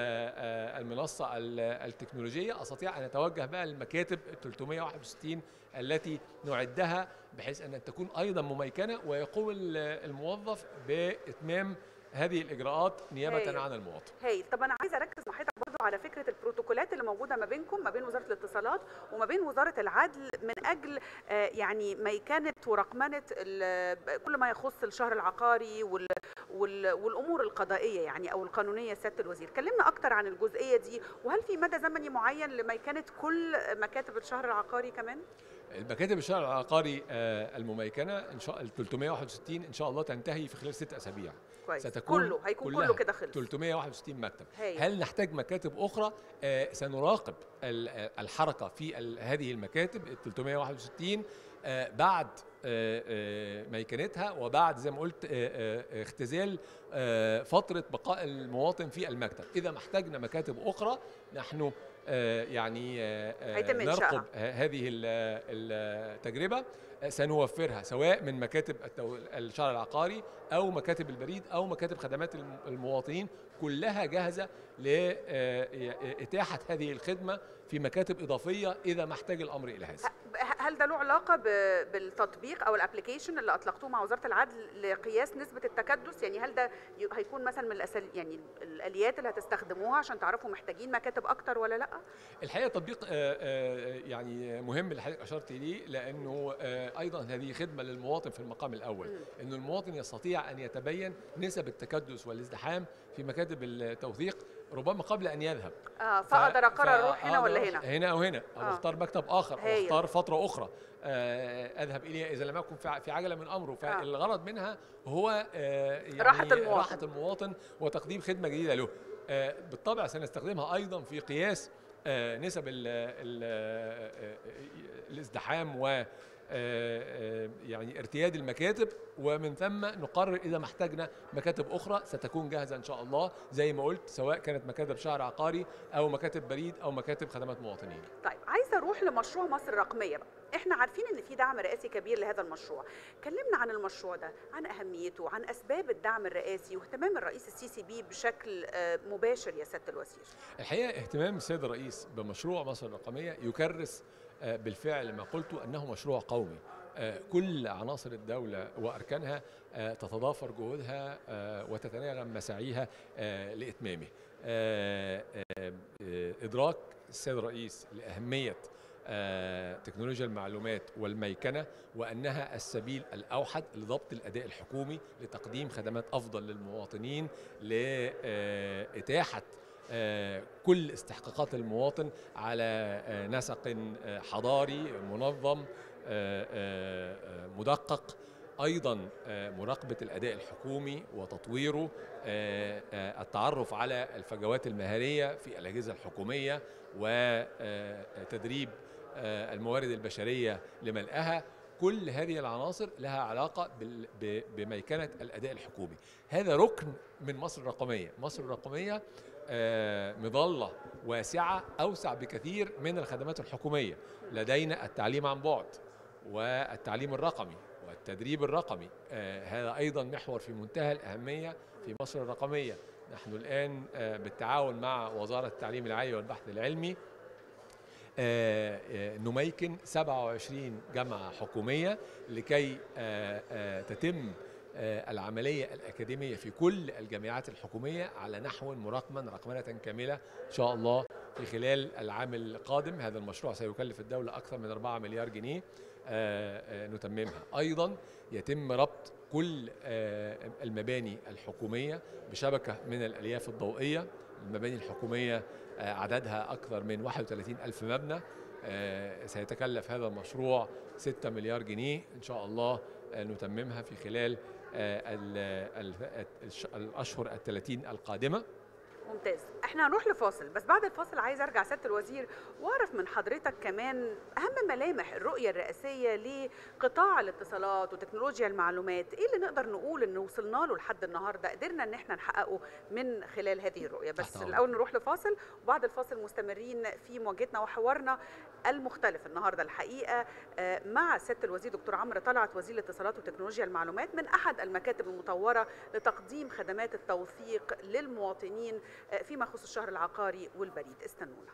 آه، المنصه ال- التكنولوجيه استطيع ان اتوجه بقى للمكاتب 361 التي نعدها بحيث ان تكون ايضا مميكنه ويقوم ال- الموظف باتمام هذه الاجراءات نيابه هايل. عن المواطن هايل طب انا عايزه اركز مع حضرتك برضو على فكره البروتوكولات اللي موجوده ما بينكم ما بين وزاره الاتصالات وما بين وزاره العدل من اجل آه، يعني ميكنه ورقمنه ال- كل ما يخص الشهر العقاري وال وال والامور القضائيه يعني او القانونيه سياده الوزير كلمنا اكتر عن الجزئيه دي وهل في مدى زمني معين لميكنه كل مكاتب الشهر العقاري كمان المكاتب الشهر العقاري آه، المميكنه ان شاء ال 361 ان شاء الله تنتهي في خلال ست اسابيع كويس. ستكون كله- هيكون كلها كله كده خلص. 361 مكتب هايل. هل نحتاج مكاتب اخرى آه، سنراقب ال- آه، الحركه في ال- هذه المكاتب ال 361 آه، بعد آه، آه، ميكنتها وبعد زي ما قلت آه، آه، اختزال آه، فتره بقاء المواطن في المكتب اذا ما احتاجنا مكاتب اخرى نحن آه، يعني آه، آه، هيتم إنشائها. نرقب ه- هذه ال- التجربه سنوفرها سواء من مكاتب التو- الشهر العقاري او مكاتب البريد او مكاتب خدمات الم- المواطنين كلها جاهزه لاتاحه هذه الخدمه في مكاتب اضافيه اذا ما احتاج الامر الى هذا هل ده له علاقه ب- بالتطبيق او الابلكيشن اللي اطلقتوه مع وزاره العدل لقياس نسبه التكدس يعني هل ده ي- هيكون مثلا من الأسل يعني الاليات اللي هتستخدموها عشان تعرفوا محتاجين مكاتب اكتر ولا لا الحقيقه تطبيق آه، آه، يعني مهم اللي حضرتك اشرت اليه لانه آه، ايضا هذه خدمه للمواطن في المقام الاول مم. انه المواطن يستطيع ان يتبين نسب التكدس والازدحام في مكاتب التوثيق ربما قبل ان يذهب اه فاقدر اقرر اروح هنا ولا فأقدر هنا هنا او هنا او آه. اختار مكتب اخر او هايل. اختار فتره اخرى آه، اذهب اليها اذا لم يكن في ع- في عجله من امره فالغرض منها هو آه، يعني راحة المواطن. راحه المواطن وتقديم خدمه جديده له آه، بالطبع سنستخدمها ايضا في قياس آه، نسب ال ال الازدحام و آه، آه، يعني ارتياد المكاتب ومن ثم نقرر اذا ما احتاجنا مكاتب اخرى ستكون جاهزه ان شاء الله زي ما قلت سواء كانت مكاتب شهر عقاري او مكاتب بريد او مكاتب خدمات مواطنين طيب عايزه اروح لمشروع مصر الرقميه بقى احنا عارفين ان في دعم رئاسي كبير لهذا المشروع كلمنا عن المشروع ده عن اهميته عن اسباب الدعم الرئاسي واهتمام الرئيس السيسي بيه بشكل آه، مباشر يا سياده الوزير الحقيقه اهتمام السيد الرئيس بمشروع مصر الرقميه يكرس آه، بالفعل ما قلته انه مشروع قومي آه، كل عناصر الدولة وأركانها آه، تتضافر جهودها آه، وتتناغم مساعيها آه، لإتمامه آه، آه، آه، إدراك السيد الرئيس لأهمية آه، تكنولوجيا المعلومات والميكنة وأنها السبيل الأوحد لضبط الأداء الحكومي لتقديم خدمات أفضل للمواطنين لإتاحة آه، كل استحقاقات المواطن على آه، نسق آه، حضاري منظم آه، آه، آه، مدقق ايضا آه، مراقبه الاداء الحكومي وتطويره آه، آه، التعرف على الفجوات المهاريه في الاجهزه الحكوميه وتدريب الموارد البشريه لملئها كل هذه العناصر لها علاقه بال- ب- بميكنه الاداء الحكومي هذا ركن من مصر الرقميه مصر الرقميه آه، مظله واسعه اوسع بكثير من الخدمات الحكوميه لدينا التعليم عن بعد والتعليم الرقمي والتدريب الرقمي آه، هذا ايضا محور في منتهى الاهميه في مصر الرقميه نحن الان آه، بالتعاون مع وزاره التعليم العالي والبحث العلمي آه، آه، نميكن 27 جامعه حكوميه لكي آه، آه، تتم آه، العمليه الاكاديميه في كل الجامعات الحكوميه على نحو مراقما رقمنه كامله ان شاء الله في خلال العام القادم هذا المشروع سيكلف الدوله اكثر من 4 مليار جنيه آه، آه، نتممها ايضا يتم ربط كل آه، المباني الحكوميه بشبكه من الالياف الضوئيه المباني الحكوميه آه، عددها اكثر من 31 الف مبنى آه، سيتكلف هذا المشروع 6 مليار جنيه ان شاء الله آه، نتممها في خلال آه، ال- ال- الش- الاشهر الثلاثين القادمه ممتاز احنا هنروح لفاصل بس بعد الفاصل عايز ارجع سياده الوزير واعرف من حضرتك كمان اهم ملامح الرؤيه الرئاسيه لقطاع الاتصالات وتكنولوجيا المعلومات ايه اللي نقدر نقول ان وصلنا له لحد النهارده قدرنا ان احنا نحققه من خلال هذه الرؤيه بس تحت أمرك. الاول نروح لفاصل وبعد الفاصل مستمرين في مواجهتنا وحوارنا المختلف النهارده الحقيقه آه، مع سياده الوزير دكتور عمرو طلعت وزير الاتصالات وتكنولوجيا المعلومات من احد المكاتب المطوره لتقديم خدمات التوثيق للمواطنين آه، فيما يخص الشهر العقاري والبريد استنونا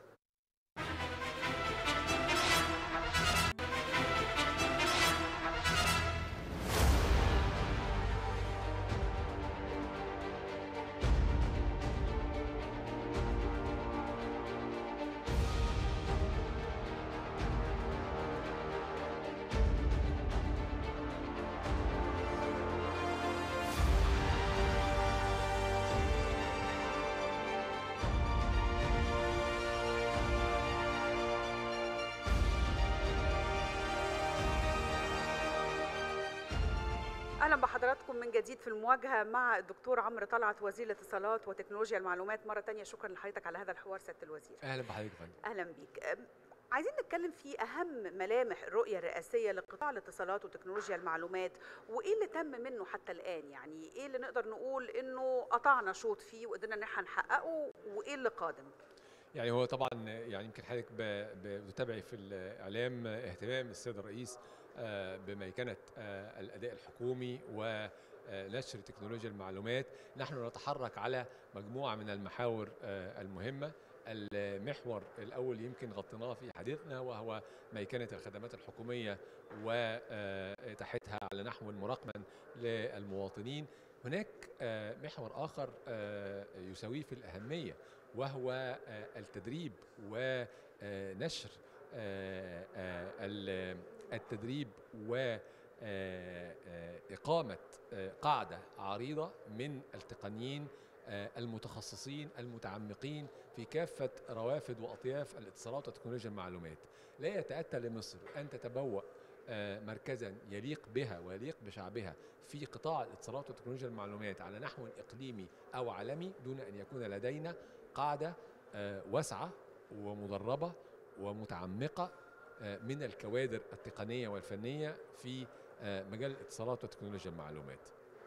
اهلا بحضراتكم من جديد في المواجهه مع الدكتور عمرو طلعت وزير الاتصالات وتكنولوجيا المعلومات مره تانية شكرا لحضرتك على هذا الحوار سياده الوزير اهلا بحضرتك يا فندم اهلا بيك أم، عايزين نتكلم في اهم ملامح الرؤيه الرئاسيه لقطاع الاتصالات وتكنولوجيا المعلومات وايه اللي تم منه حتى الان يعني ايه اللي نقدر نقول انه قطعنا شوط فيه وقدرنا ان احنا نحققه وايه اللي قادم يعني هو طبعا يعني يمكن حضرتك ب- ب- بتتابعي في الاعلام اهتمام السيد الرئيس آه، بميكنه آه، الاداء الحكومي ونشر تكنولوجيا المعلومات نحن نتحرك على مجموعه من المحاور آه، المهمه المحور الأول يمكن غطيناه في حديثنا وهو ميكنة الخدمات الحكومية وإتاحتها على نحو مراقبا للمواطنين هناك آه، محور آخر آه، يساويه في الأهمية وهو آه، التدريب ونشر آه، آه، ال- التدريب و آه، آه، إقامة آه، قاعدة عريضة من التقنيين آه، المتخصصين المتعمقين في كافة روافد وأطياف الاتصالات وتكنولوجيا المعلومات لا يتأتى لمصر أن تتبوأ آه، مركزا يليق بها ويليق بشعبها في قطاع الاتصالات وتكنولوجيا المعلومات على نحو إقليمي أو عالمي دون أن يكون لدينا قاعدة آه، واسعة ومدربة ومتعمقة آه، من الكوادر التقنية والفنية في آه، مجال الاتصالات وتكنولوجيا المعلومات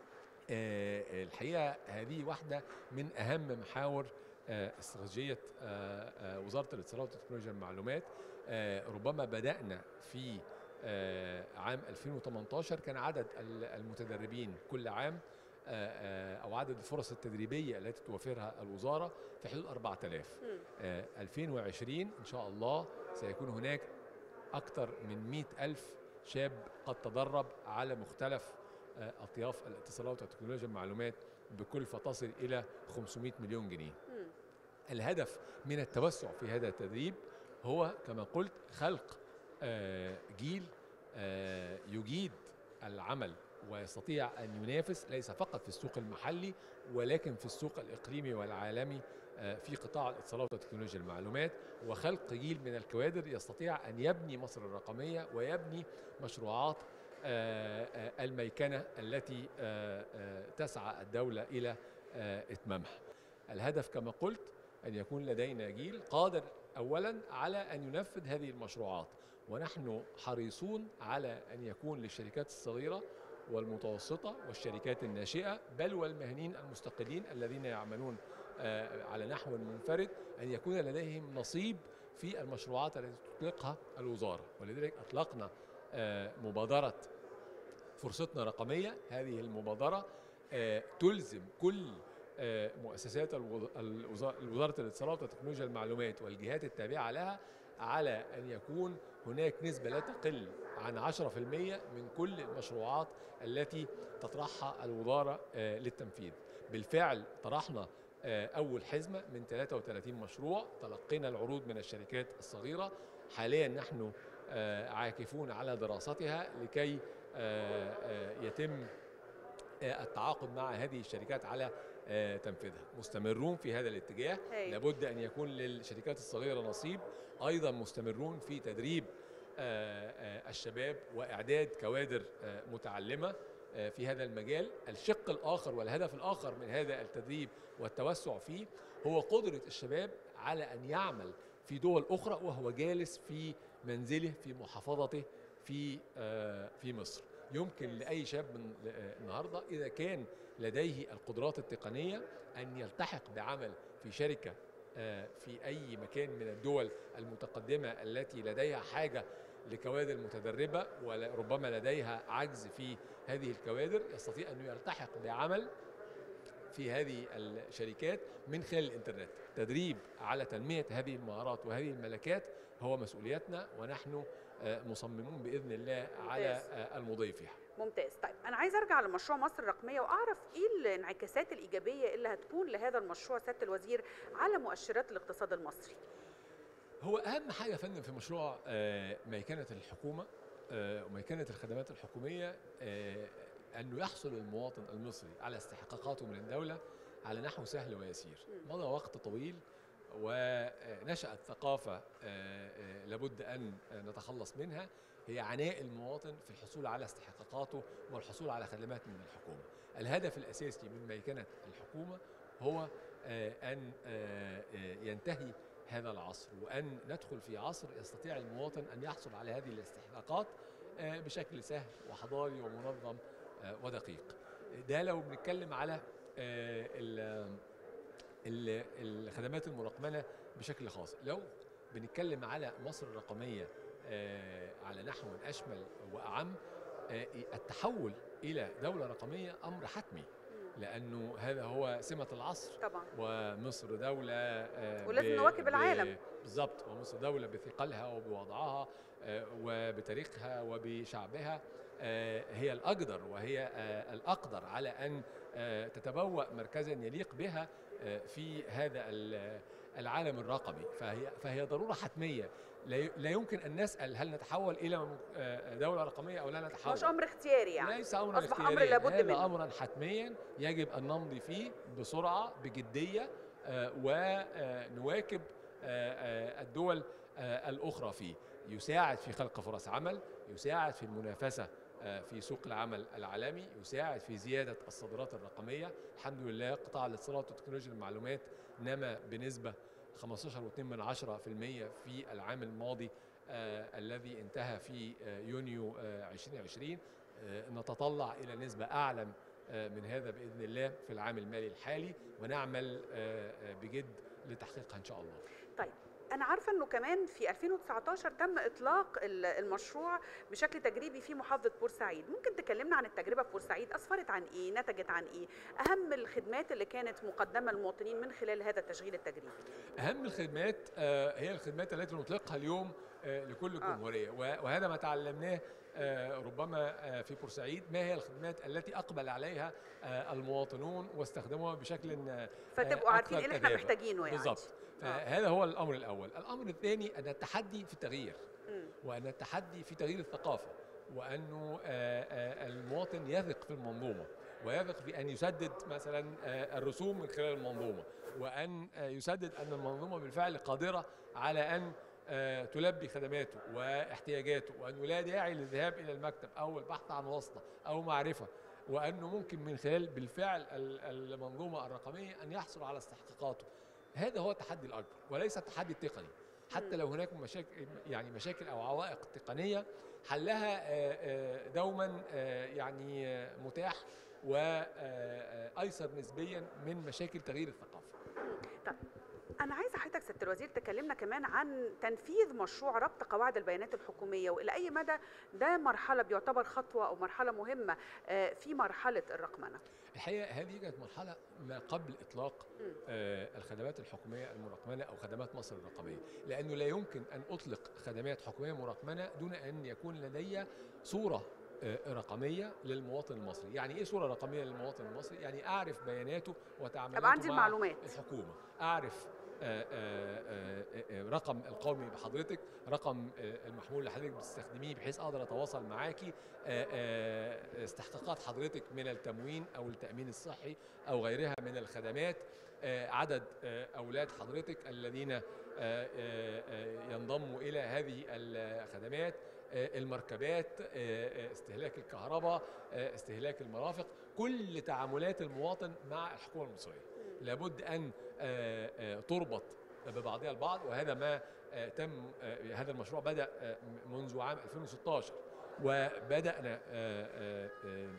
آه، الحقيقة هذه واحدة من أهم محاور آه، استراتيجية آه، آه، وزارة الاتصالات وتكنولوجيا المعلومات آه، ربما بدأنا في آه، عام 2018 كان عدد ال- المتدربين كل عام آه، آه، أو عدد الفرص التدريبية التي توفرها الوزارة في حدود 4000 آه، 2020 إن شاء الله سيكون هناك أكثر من 100 ألف شاب قد تدرب على مختلف آه، أطياف الاتصالات وتكنولوجيا المعلومات بكلفة تصل إلى 500 مليون جنيه الهدف من التوسع في هذا التدريب هو كما قلت خلق آه، جيل آه، يجيد العمل ويستطيع أن ينافس ليس فقط في السوق المحلي ولكن في السوق الإقليمي والعالمي آه، في قطاع الاتصالات وتكنولوجيا المعلومات وخلق جيل من الكوادر يستطيع أن يبني مصر الرقمية ويبني مشروعات آه، آه، الميكنة التي آه، آه، تسعى الدولة إلى آه، إتمامها الهدف كما قلت أن يكون لدينا جيل قادر أولا على أن ينفذ هذه المشروعات ونحن حريصون على أن يكون للشركات الصغيرة والمتوسطة والشركات الناشئة بل والمهنيين المستقلين الذين يعملون آه، على نحو منفرد أن يكون لديهم نصيب في المشروعات التي تطلقها الوزارة ولذلك أطلقنا آه، مبادرة فرصتنا رقمية هذه المبادرة آه، تلزم كل آه، مؤسسات الوز- الوزا- وزارة الاتصالات وتكنولوجيا المعلومات والجهات التابعة لها على أن يكون هناك نسبة لا تقل عن 10% من كل المشروعات التي تطرحها الوزارة آه، للتنفيذ بالفعل طرحنا آه، أول حزمة من 33 مشروع تلقينا العروض من الشركات الصغيرة حاليا نحن آه، عاكفون على دراستها لكي آه، آه، يتم آه، التعاقد مع هذه الشركات على آه، تنفيذها مستمرون في هذا الاتجاه هاي. لابد أن يكون للشركات الصغيرة نصيب أيضا مستمرون في تدريب آه، آه، الشباب وإعداد كوادر آه، متعلمة آه، في هذا المجال الشق الآخر والهدف الآخر من هذا التدريب والتوسع فيه هو قدرة الشباب على أن يعمل في دول أخرى وهو جالس في منزله في محافظته في آه، في مصر يمكن لأي شاب من آه، النهاردة إذا كان لديه القدرات التقنية أن يلتحق بعمل في شركة آه، في أي مكان من الدول المتقدمة التي لديها حاجة لكوادر متدربة وربما لديها عجز في هذه الكوادر يستطيع أن يلتحق بعمل في هذه الشركات من خلال الانترنت تدريب على تنمية هذه المهارات وهذه الملكات هو مسؤوليتنا ونحن آه، مصممون بإذن الله على ممتاز. آه، المضي فيها ممتاز طيب انا عايز ارجع لمشروع مصر الرقميه واعرف ايه الانعكاسات الايجابيه اللي هتكون لهذا المشروع سياده الوزير على مؤشرات الاقتصاد المصري هو اهم حاجه يا فندم في مشروع آه، ميكنه الحكومه آه، وميكنه الخدمات الحكوميه آه، انه يحصل المواطن المصري على استحقاقاته من الدوله على نحو سهل ويسير مضى وقت طويل ونشأت ثقافة آه، آه، لابد أن نتخلص منها هي عناء المواطن في الحصول على استحقاقاته والحصول على خدمات من الحكومة الهدف الأساسي من ميكنة الحكومة هو آه، أن آه، آه، ينتهي هذا العصر وأن ندخل في عصر يستطيع المواطن أن يحصل على هذه الاستحقاقات آه، بشكل سهل وحضاري ومنظم آه، ودقيق ده لو بنتكلم على آه، ال- ال- الخدمات المرقمنة بشكل خاص لو بنتكلم على مصر الرقمية آه، على نحو أشمل وأعم آه، التحول إلى دولة رقمية أمر حتمي لانه هذا هو سمه العصر طبعا ومصر دوله آه، ولازم ب- نواكب ب- العالم. بالظبط ومصر دوله بثقلها وبوضعها آه، وبتاريخها وبشعبها آه، هي الاقدر وهي آه، الاقدر على ان آه، تتبوأ مركزا يليق بها آه، في هذا ال- العالم الرقمي فهي فهي ضروره حتميه لا ي- لا يمكن ان نسال هل نتحول الى آه، دوله رقميه او لا نتحول مش امر اختياري يعني ليس امرا اصبح اختياريا امر لابد هذا منه امرا حتميا يجب ان نمضي فيه بسرعه بجديه ونواكب الدول آه، الاخرى فيه يساعد في خلق فرص عمل يساعد في المنافسه آه، في سوق العمل العالمي يساعد في زياده الصادرات الرقميه الحمد لله قطاع الاتصالات وتكنولوجيا المعلومات نما بنسبه 15.2% في العام الماضي آه الذي انتهى في آه يونيو آه 2020 آه نتطلع الى نسبه اعلى آه من هذا باذن الله في العام المالي الحالي ونعمل آه آه بجد لتحقيقها ان شاء الله. طيب أنا عارفة إنه كمان في 2019 تم إطلاق ال- المشروع بشكل تجريبي في محافظة بورسعيد، ممكن تكلمنا عن التجربة في بورسعيد أسفرت عن إيه؟ نتجت عن إيه؟ أهم الخدمات اللي كانت مقدمة للمواطنين من خلال هذا التشغيل التجريبي. اهم الخدمات آه، هي الخدمات التي نطلقها اليوم آه، لكل الجمهوريه و- وهذا ما تعلمناه آه، ربما آه، في بورسعيد ما هي الخدمات التي اقبل عليها آه، المواطنون واستخدموها بشكل آه، فتبقوا آه، عارفين أكثر إيه اللي إحنا كثافة. محتاجينه يعني. بالظبط فهذا هو الامر الاول الامر الثاني ان التحدي في التغيير مم. وان التحدي في تغيير الثقافه وانه آه، آه، المواطن يثق في المنظومه ويثق في ان يسدد مثلا آه، الرسوم من خلال المنظومه وان آه، يسدد ان المنظومه بالفعل قادره على ان آه، تلبي خدماته واحتياجاته وانه لا داعي للذهاب الى المكتب او البحث عن واسطه او معرفه وانه ممكن من خلال بالفعل ال- المنظومه الرقميه ان يحصل على استحقاقاته هذا هو التحدي الاكبر وليس التحدي التقني حتى لو هناك مشاكل يعني مشاكل او عوائق تقنيه حلها آه، آه، دوما آه، يعني آه، متاح وايسر نسبيا من مشاكل تغيير الثقافه طيب أنا عايزة حضرتك سيادة الوزير تكلمنا كمان عن تنفيذ مشروع ربط قواعد البيانات الحكومية وإلى أي مدى ده مرحلة بيعتبر خطوة أو مرحلة مهمة آه، في مرحلة الرقمنة. الحقيقه هذه كانت مرحله ما قبل اطلاق آه، الخدمات الحكوميه المرقمنه او خدمات مصر الرقميه لانه لا يمكن ان اطلق خدمات حكوميه مرقمنه دون ان يكون لدي صوره آه، رقميه للمواطن المصري يعني ايه صوره رقميه للمواطن المصري يعني اعرف بياناته وتعاملاته أبقى عندي مع المعلومات. الحكومه اعرف آه، آه، آه، آه، رقم القومي بحضرتك رقم آه، المحمول اللي حضرتك بتستخدميه بحيث اقدر اتواصل معاكي آه، آه، استحقاقات حضرتك من التموين او التامين الصحي او غيرها من الخدمات آه، عدد آه، اولاد حضرتك الذين آه، آه، آه، ينضموا الى هذه الخدمات آه، المركبات آه، آه، استهلاك الكهرباء آه، استهلاك المرافق كل تعاملات المواطن مع الحكومه المصريه لابد ان آه، آه، تربط ببعضها البعض وهذا ما آه، تم آه، هذا المشروع بدا آه، منذ عام 2016 وبدانا آه، آه، آه،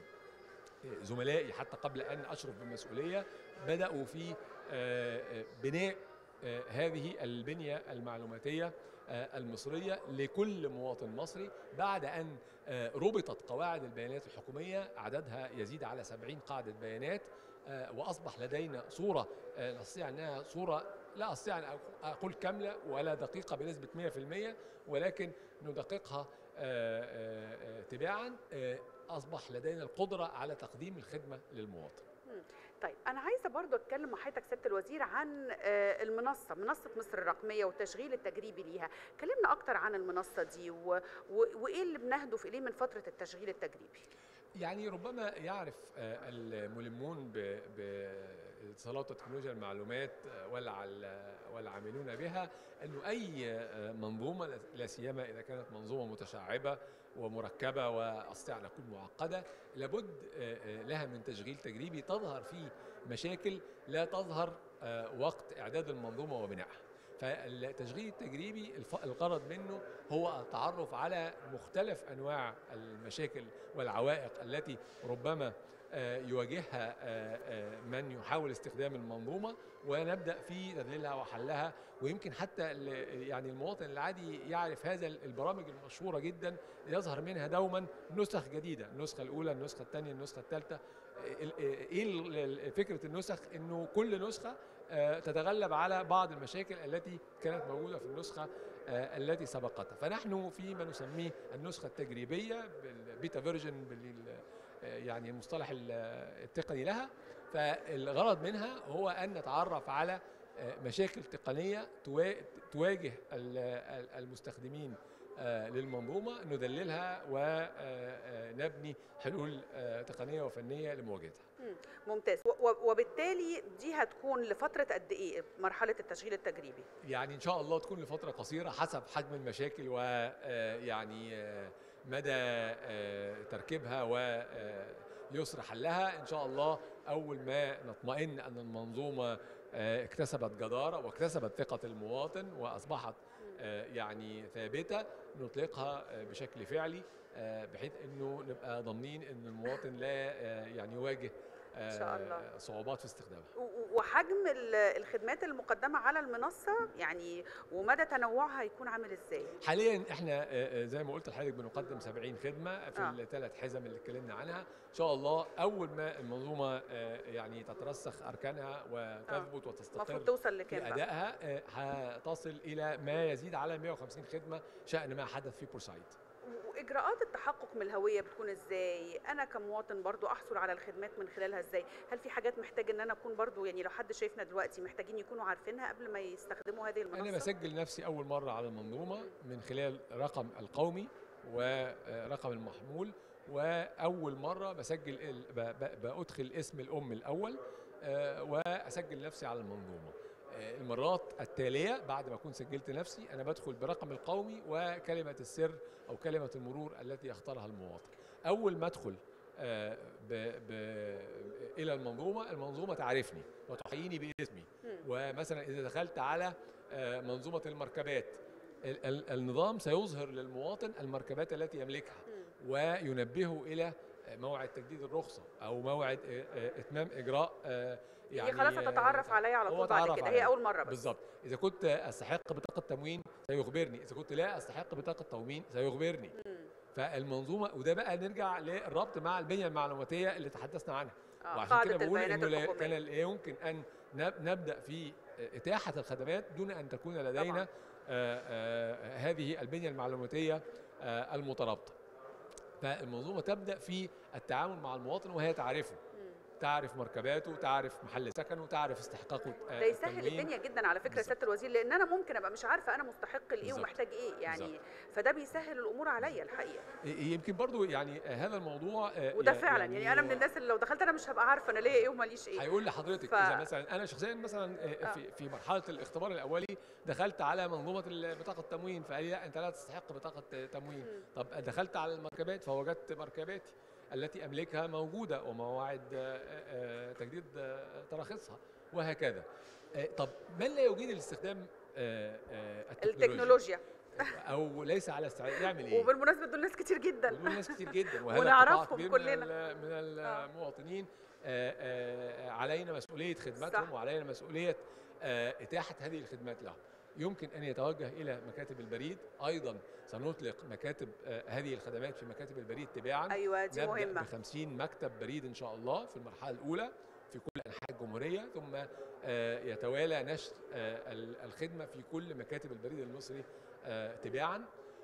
زملائي حتى قبل ان اشرف بالمسؤوليه بداوا في آه، آه، بناء آه، هذه البنيه المعلوماتيه آه، المصريه لكل مواطن مصري بعد ان آه، ربطت قواعد البيانات الحكوميه عددها يزيد على 70 قاعده بيانات آه، واصبح لدينا صوره آه، نستطيع انها صوره لا استطيع ان أقو- اقول كامله ولا دقيقه بنسبه 100% ولكن ندققها آه، آه، آه، تباعا آه، اصبح لدينا القدره على تقديم الخدمه للمواطن مم. طيب انا عايزه برضو اتكلم مع حضرتك سياده الوزير عن آه، المنصه منصه مصر الرقميه والتشغيل التجريبي ليها كلمنا اكتر عن المنصه دي و... و... وايه اللي بنهدف اليه من فتره التشغيل التجريبي يعني ربما يعرف آه، الملمون ب- باتصالات وتكنولوجيا المعلومات آه، والع- والعاملون بها انه اي آه، منظومه لا- لا سيما اذا كانت منظومه متشعبه ومركبه واستطيع ان اكون معقده لابد آه، آه، لها من تشغيل تجريبي تظهر فيه مشاكل لا تظهر آه، وقت اعداد المنظومه وبنائها فالتشغيل التجريبي الف- الغرض منه هو التعرف على مختلف انواع المشاكل والعوائق التي ربما آه، يواجهها آه، آه، من يحاول استخدام المنظومه ونبدا في تذليلها وحلها ويمكن حتى ال- يعني المواطن العادي يعرف هذا البرامج المشهوره جدا يظهر منها دوما نسخ جديده النسخه الاولى النسخه الثانيه النسخه الثالثه ايه ال- ال- فكره النسخ انه كل نسخه آه، تتغلب على بعض المشاكل التي كانت موجوده في النسخه آه، التي سبقتها فنحن في ما نسميه النسخه التجريبيه بالبيتا فيرجن بال آه، يعني المصطلح ال- التقني لها فالغرض منها هو ان نتعرف على آه، مشاكل تقنيه توا- تواجه ال- ال- المستخدمين آه، للمنظومه ندللها ونبني حلول آه، تقنيه وفنيه لمواجهتها مم. ممتاز و- و- وبالتالي دي هتكون لفتره قد ايه مرحله التشغيل التجريبي يعني ان شاء الله تكون لفتره قصيره حسب حجم المشاكل ويعني مدى آه، تركيبها ويسر حلها ان شاء الله اول ما نطمئن ان المنظومه آه، اكتسبت جداره واكتسبت ثقه المواطن واصبحت آه، يعني ثابته نطلقها آه، بشكل فعلي آه، بحيث انه نبقى ضامنين ان المواطن لا آه، يعني يواجه إن شاء الله. آه، صعوبات في استخدامها و- و- وحجم ال- الخدمات المقدمه على المنصه يعني ومدى تنوعها هيكون عامل ازاي حاليا احنا آه، آه، زي ما قلت لحضرتك بنقدم 70 خدمه في آه. الثلاث حزم اللي اتكلمنا عنها ان شاء الله اول ما المنظومه آه، يعني تترسخ اركانها وتثبت وتستقر المفروض توصل لكام في بقى؟ ادائها آه، هتصل الى ما يزيد على 150 خدمه شان ما حدث في بورسعيد واجراءات التحقق من الهويه بتكون ازاي انا كمواطن برضو احصل على الخدمات من خلالها ازاي هل في حاجات محتاج ان انا اكون برضو يعني لو حد شايفنا دلوقتي محتاجين يكونوا عارفينها قبل ما يستخدموا هذه المنصه انا بسجل نفسي اول مره على المنظومه من خلال رقم القومي ورقم المحمول واول مره بسجل ال- ب- ب- بادخل اسم الام الاول آه، واسجل نفسي على المنظومه آه، المرات التاليه بعد ما اكون سجلت نفسي انا بدخل برقم القومي وكلمه السر او كلمه المرور التي يختارها المواطن اول ما ادخل آه، ب ب الى المنظومه المنظومه تعرفني وتحييني باسمي ومثلا اذا دخلت على آه، منظومه المركبات ال- ال- النظام سيظهر للمواطن المركبات التي يملكها وينبهه الى موعد تجديد الرخصه او موعد آه، آه، اتمام اجراء آه، يعني خلاص آه، هتتعرف عليا على هو طول بعد اتعرف كده هي عليا. اول مره بس بالظبط اذا كنت استحق بطاقه تموين سيخبرني اذا كنت لا استحق بطاقه تموين سيخبرني فالمنظومه وده بقى نرجع للربط مع البنيه المعلوماتيه اللي تحدثنا عنها آه، وعشان قاعدة كده بقول البيانات انه لا- الحكومية. كان لا يمكن ان نب- نبدا في اتاحه الخدمات دون ان تكون لدينا آه، آه، هذه البنيه المعلوماتيه آه، المترابطه فالمنظومه تبدا في التعامل مع المواطن وهي تعرفه تعرف مركباته تعرف محل سكنه تعرف استحقاقه آه، ده يسهل التموين. الدنيا جدا على فكره سياده الوزير لان انا ممكن ابقى مش عارفه انا مستحق لايه بالظبط. ومحتاج ايه يعني بالظبط. فده بيسهل الامور عليا الحقيقه يمكن برضو يعني آه، هذا الموضوع آه، وده يع- فعلا يعني انا من الناس اللي لو دخلت انا مش هبقى عارفه انا ليا ايه وماليش ايه هيقول لحضرتك ف- اذا مثلا انا شخصيا مثلا آه، آه. في في مرحله الاختبار الاولي دخلت على منظومه ال- بطاقه التموين فقال لي لا انت لا تستحق بطاقه تموين طب دخلت على المركبات فوجدت مركباتي التي املكها موجوده ومواعيد آه، آه، تجديد آه، تراخيصها وهكذا آه، طب من لا يجيد الاستخدام آه، آه، التكنولوجيا او ليس على استعداد يعمل ايه وبالمناسبه دول ناس كتير جدا دول ناس كتير جدا وهذا ونعرفهم قطاع كبير كلنا. من ال- من المواطنين آه، آه، علينا مسؤوليه خدمتهم صح. وعلينا مسؤوليه آه، اتاحه هذه الخدمات لهم يمكن ان يتوجه الى مكاتب البريد ايضا سنطلق مكاتب آه، هذه الخدمات في مكاتب البريد تباعا أيوة، دي نبدأ مهمة. ب 50 مكتب بريد ان شاء الله في المرحله الاولى في كل انحاء الجمهوريه ثم آه، يتوالى نشر آه، ال- الخدمه في كل مكاتب البريد المصري آه، تباعا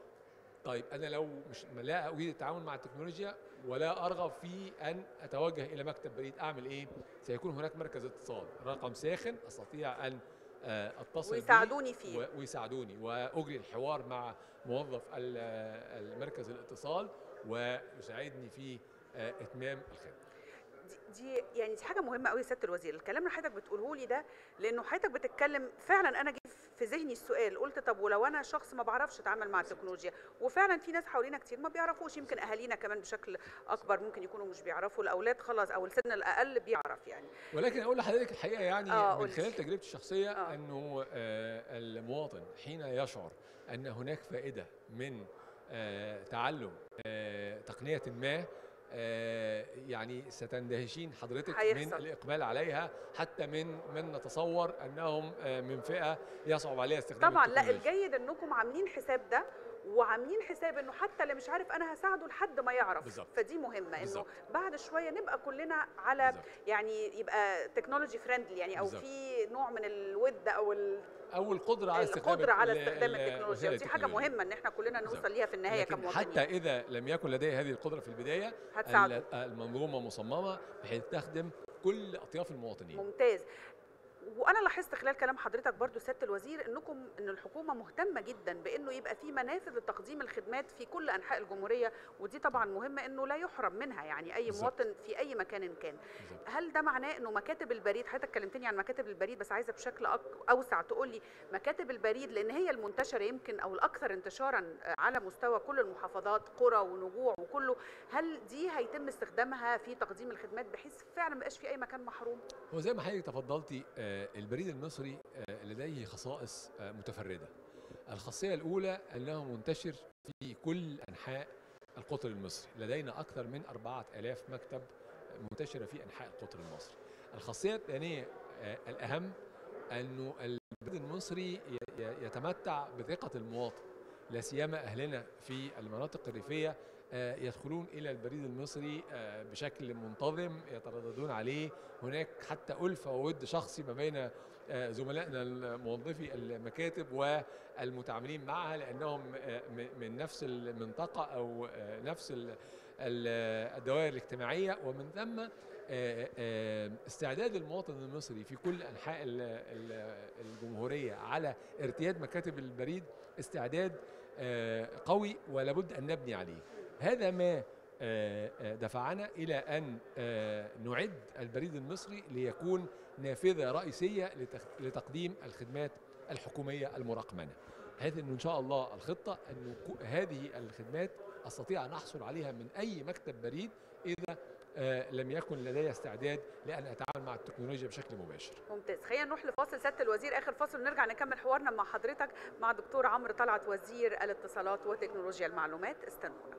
طيب انا لو مش لا اريد التعامل مع التكنولوجيا ولا ارغب في ان اتوجه الى مكتب بريد اعمل ايه سيكون هناك مركز اتصال رقم ساخن استطيع ان آه، اتصل به ويساعدوني فيه. و- ويساعدوني واجري الحوار مع موظف ال- آه، المركز الاتصال ويساعدني في آه، اتمام الخدمه دي, دي يعني دي حاجه مهمه قوي يا سياده الوزير الكلام اللي حضرتك بتقوله لي ده لانه حضرتك بتتكلم فعلا انا جه في ذهني السؤال قلت طب ولو انا شخص ما بعرفش اتعامل مع التكنولوجيا وفعلا في ناس حوالينا كتير ما بيعرفوش يمكن اهالينا كمان بشكل اكبر ممكن يكونوا مش بيعرفوا الاولاد خلاص او السن الاقل بيعرف يعني ولكن اقول لحضرتك الحقيقه يعني آه، من قولي. خلال تجربتي الشخصيه انه آه، المواطن حين يشعر ان هناك فائده من آه، تعلم آه، تقنيه ما آه، يعني ستندهشين حضرتك هيحصل. من الاقبال عليها حتى من من نتصور انهم آه، من فئه يصعب عليها استخدام طبعا لا التكنولوجيا. الجيد انكم عاملين حساب ده وعاملين حساب انه حتى اللي مش عارف انا هساعده لحد ما يعرف بالظبط. فدي مهمه انه بالظبط. بعد شويه نبقى كلنا على يعني يبقى تكنولوجي فريندلي يعني او بالظبط. في نوع من الود او ال- او القدره على استخدام القدره على ال- استخدام ال- التكنولوجيا وسائل ودي حاجه التكنولوجيا. مهمه ان احنا كلنا نوصل ليها في النهايه لكن كمواطنين حتى اذا لم يكن لديها هذه القدره في البدايه هتساعده. ال- المنظومه مصممه بحيث تخدم كل اطياف المواطنين ممتاز وانا لاحظت خلال كلام حضرتك برضو سياده الوزير انكم ان الحكومه مهتمه جدا بانه يبقى في منافذ لتقديم الخدمات في كل انحاء الجمهوريه ودي طبعا مهمه انه لا يحرم منها يعني اي بالظبط. مواطن في اي مكان كان هل ده معناه انه مكاتب البريد حضرتك كلمتني عن مكاتب البريد بس عايزه بشكل أك- اوسع تقول لي مكاتب البريد لان هي المنتشره يمكن او الاكثر انتشارا على مستوى كل المحافظات قرى ونجوع وكله هل دي هيتم استخدامها في تقديم الخدمات بحيث فعلا ما يبقاش في اي مكان محروم هو زي ما حضرتك تفضلتي آه، البريد المصري آه، لديه خصائص آه، متفرده. الخاصيه الاولى انه منتشر في كل انحاء القطر المصري، لدينا اكثر من 4000 مكتب منتشره في انحاء القطر المصري. الخاصيه الثانيه آه، الاهم انه البريد المصري ي- ي- يتمتع بثقه المواطن لا سيما اهلنا في المناطق الريفيه آه، يدخلون الى البريد المصري آه، بشكل منتظم يترددون عليه هناك حتى ألفة وود شخصي ما بين آه، زملائنا الموظفي المكاتب والمتعاملين معها لأنهم آه، م- من نفس المنطقة أو آه، نفس ال- ال- الدوائر الاجتماعية ومن ثم آه، آه، استعداد المواطن المصري في كل أنحاء ال- ال- الجمهورية على ارتياد مكاتب البريد استعداد آه، قوي ولابد أن نبني عليه هذا ما آه، آه، دفعنا إلى أن آه، نعد البريد المصري ليكون نافذة رئيسية لتخ- لتقديم الخدمات الحكومية المرقمنة بحيث أنه إن شاء الله الخطة أن هذه الخدمات أستطيع أن أحصل عليها من أي مكتب بريد إذا آه، لم يكن لدي استعداد لأن أتعامل مع التكنولوجيا بشكل مباشر ممتاز خلينا نروح لفاصل سياده الوزير اخر فاصل ونرجع نكمل حوارنا مع حضرتك مع دكتور عمرو طلعت وزير الاتصالات وتكنولوجيا المعلومات استنونا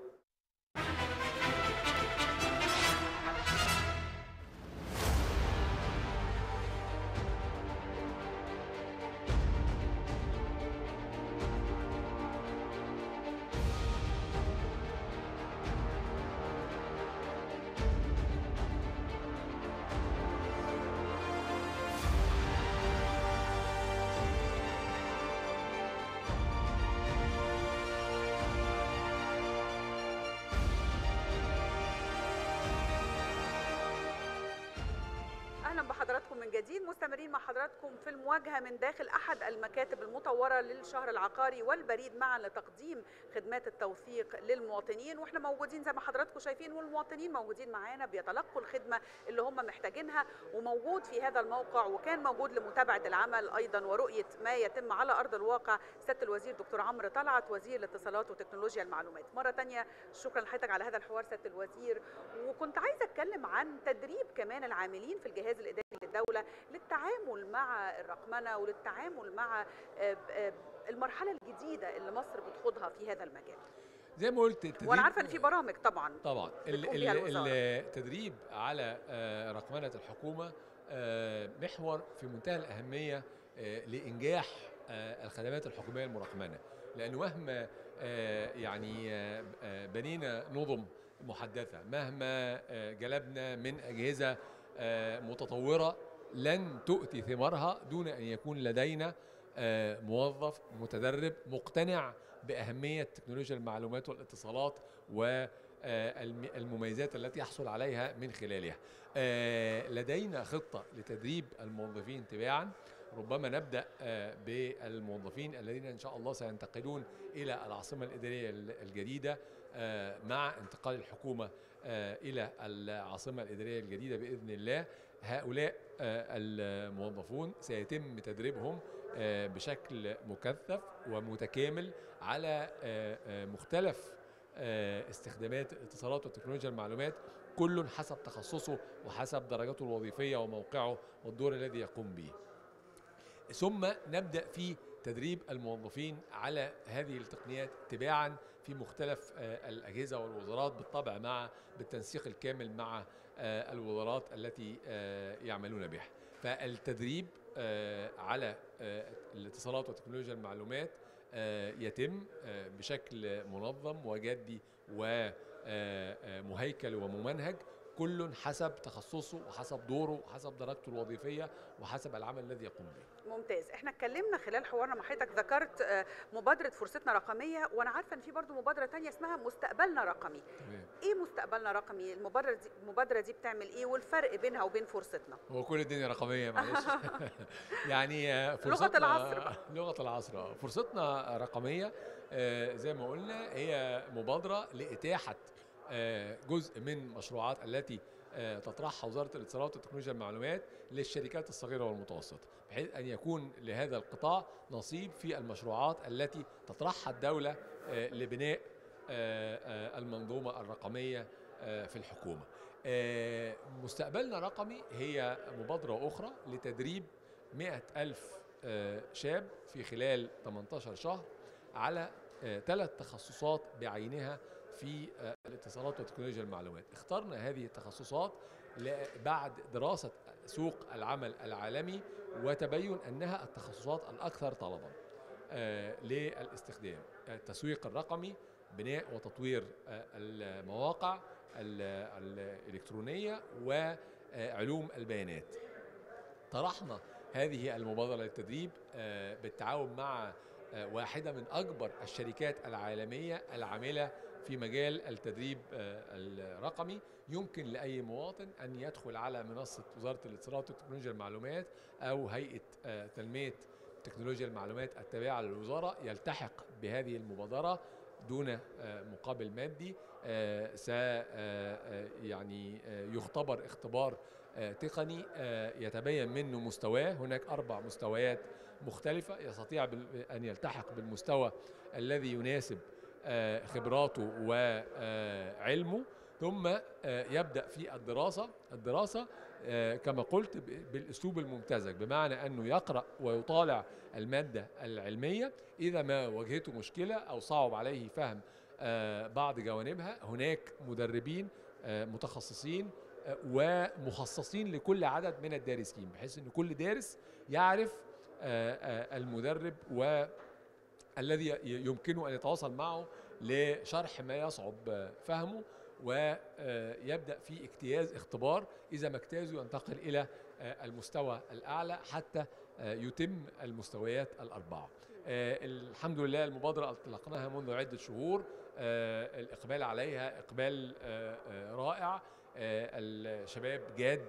اهلا بحضراتكم من جديد مستمرين مع حضراتكم في المواجهه من داخل احد المكاتب المطوره للشهر العقاري والبريد معا لتقديم خدمات التوثيق للمواطنين واحنا موجودين زي ما حضراتكم شايفين والمواطنين موجودين معانا بيتلقوا الخدمه اللي هم محتاجينها وموجود في هذا الموقع وكان موجود لمتابعه العمل ايضا ورؤيه ما يتم على ارض الواقع سياده الوزير دكتور عمرو طلعت وزير الاتصالات وتكنولوجيا المعلومات مره تانية شكرا لحضرتك على هذا الحوار سياده الوزير وكنت عايزه اتكلم عن تدريب كمان العاملين في الجهاز الاداري للدوله للتعامل مع الرقمنه وللتعامل مع آه، آه، المرحله الجديده اللي مصر بتخوضها في هذا المجال زي ما قلت التدريب وانا عارفه ان في برامج طبعا طبعا ال- بتقوم ال- بيها الوزارة. التدريب على آه، رقمنة الحكومة آه، محور في منتهى الأهمية آه، لإنجاح آه، الخدمات الحكومية المرقمنة لأنه مهما آه، يعني آه، آه، بنينا نظم محدثة مهما آه، جلبنا من أجهزة آه، متطورة لن تؤتي ثمارها دون أن يكون لدينا آه، موظف متدرب مقتنع بأهمية تكنولوجيا المعلومات والاتصالات والمميزات التي يحصل عليها من خلالها آه، لدينا خطة لتدريب الموظفين تباعا ربما نبدأ آه، بالموظفين الذين إن شاء الله سينتقلون إلى العاصمة الإدارية الجديدة آه، مع انتقال الحكومة آه، إلى العاصمة الإدارية الجديدة بإذن الله هؤلاء آه، الموظفون سيتم تدريبهم آه، بشكل مكثف ومتكامل على آه، آه، مختلف آه، استخدامات الاتصالات وتكنولوجيا المعلومات كل حسب تخصصه وحسب درجته الوظيفية وموقعه والدور الذي يقوم به ثم نبدأ في تدريب الموظفين على هذه التقنيات تباعا في مختلف آه، الاجهزه والوزارات بالطبع مع بالتنسيق الكامل مع آه، الوزارات التي آه، يعملون بها فالتدريب آه، على آه، الاتصالات وتكنولوجيا المعلومات آه، يتم آه، بشكل منظم وجدي ومهيكل وممنهج كل حسب تخصصه وحسب دوره وحسب درجته الوظيفيه وحسب العمل الذي يقوم به ممتاز احنا اتكلمنا خلال حوارنا مع حضرتك ذكرت آه، مبادره فرصتنا رقميه وانا عارفه ان في برضو مبادره تانية اسمها مستقبلنا رقمي تمام ايه مستقبلنا رقمي المبادره دي المبادره دي بتعمل ايه والفرق بينها وبين فرصتنا هو كل الدنيا رقميه معلش يعني آه، لغة فرصتنا- العصر بقى. لغه العصر آه. فرصتنا رقميه آه، زي ما قلنا هي مبادره لاتاحه آه، جزء من مشروعات التي آه، تطرحها وزاره الاتصالات وتكنولوجيا المعلومات للشركات الصغيره والمتوسطه بحيث ان يكون لهذا القطاع نصيب في المشروعات التي تطرحها الدوله آه، لبناء آه، آه، المنظومه الرقميه آه، في الحكومه. آه، مستقبلنا رقمي هي مبادره اخرى لتدريب 100 ألف آه، شاب في خلال 18 شهر على ثلاث تخصصات بعينها في آه، الاتصالات وتكنولوجيا المعلومات اخترنا هذه التخصصات ل- بعد دراسة سوق العمل العالمي وتبين أنها التخصصات الأكثر طلبا آه، للاستخدام التسويق الرقمي بناء وتطوير آه، المواقع ال- الإلكترونية وعلوم البيانات طرحنا هذه المبادرة للتدريب آه، بالتعاون مع آه، واحدة من أكبر الشركات العالمية العاملة في مجال التدريب آه، الرقمي يمكن لأي مواطن أن يدخل على منصة وزارة الاتصالات وتكنولوجيا المعلومات أو هيئة آه، تنمية تكنولوجيا المعلومات التابعة للوزارة يلتحق بهذه المبادرة دون آه، مقابل مادي آه، س آه، آه، يعني آه، يختبر اختبار آه، تقني آه، يتبين منه مستواه هناك أربع مستويات مختلفة يستطيع بال- أن يلتحق بالمستوى الذي يناسب آه، خبراته وعلمه ثم آه، يبدأ في الدراسة الدراسة آه، كما قلت ب- بالأسلوب الممتزج بمعنى أنه يقرأ ويطالع المادة العلمية إذا ما واجهته مشكلة أو صعب عليه فهم آه، بعض جوانبها هناك مدربين آه، متخصصين آه، ومخصصين لكل عدد من الدارسين بحيث ان كل دارس يعرف آه، آه، المدرب والذي ي- يمكنه ان يتواصل معه لشرح ما يصعب آه، فهمه ويبدا في اجتياز اختبار اذا ما اجتازه ينتقل الى آه، المستوى الاعلى حتى آه، يتم المستويات الاربعه آه، الحمد لله المبادره اطلقناها منذ عده شهور آه، الاقبال عليها اقبال آه، آه، رائع آه، الشباب جاد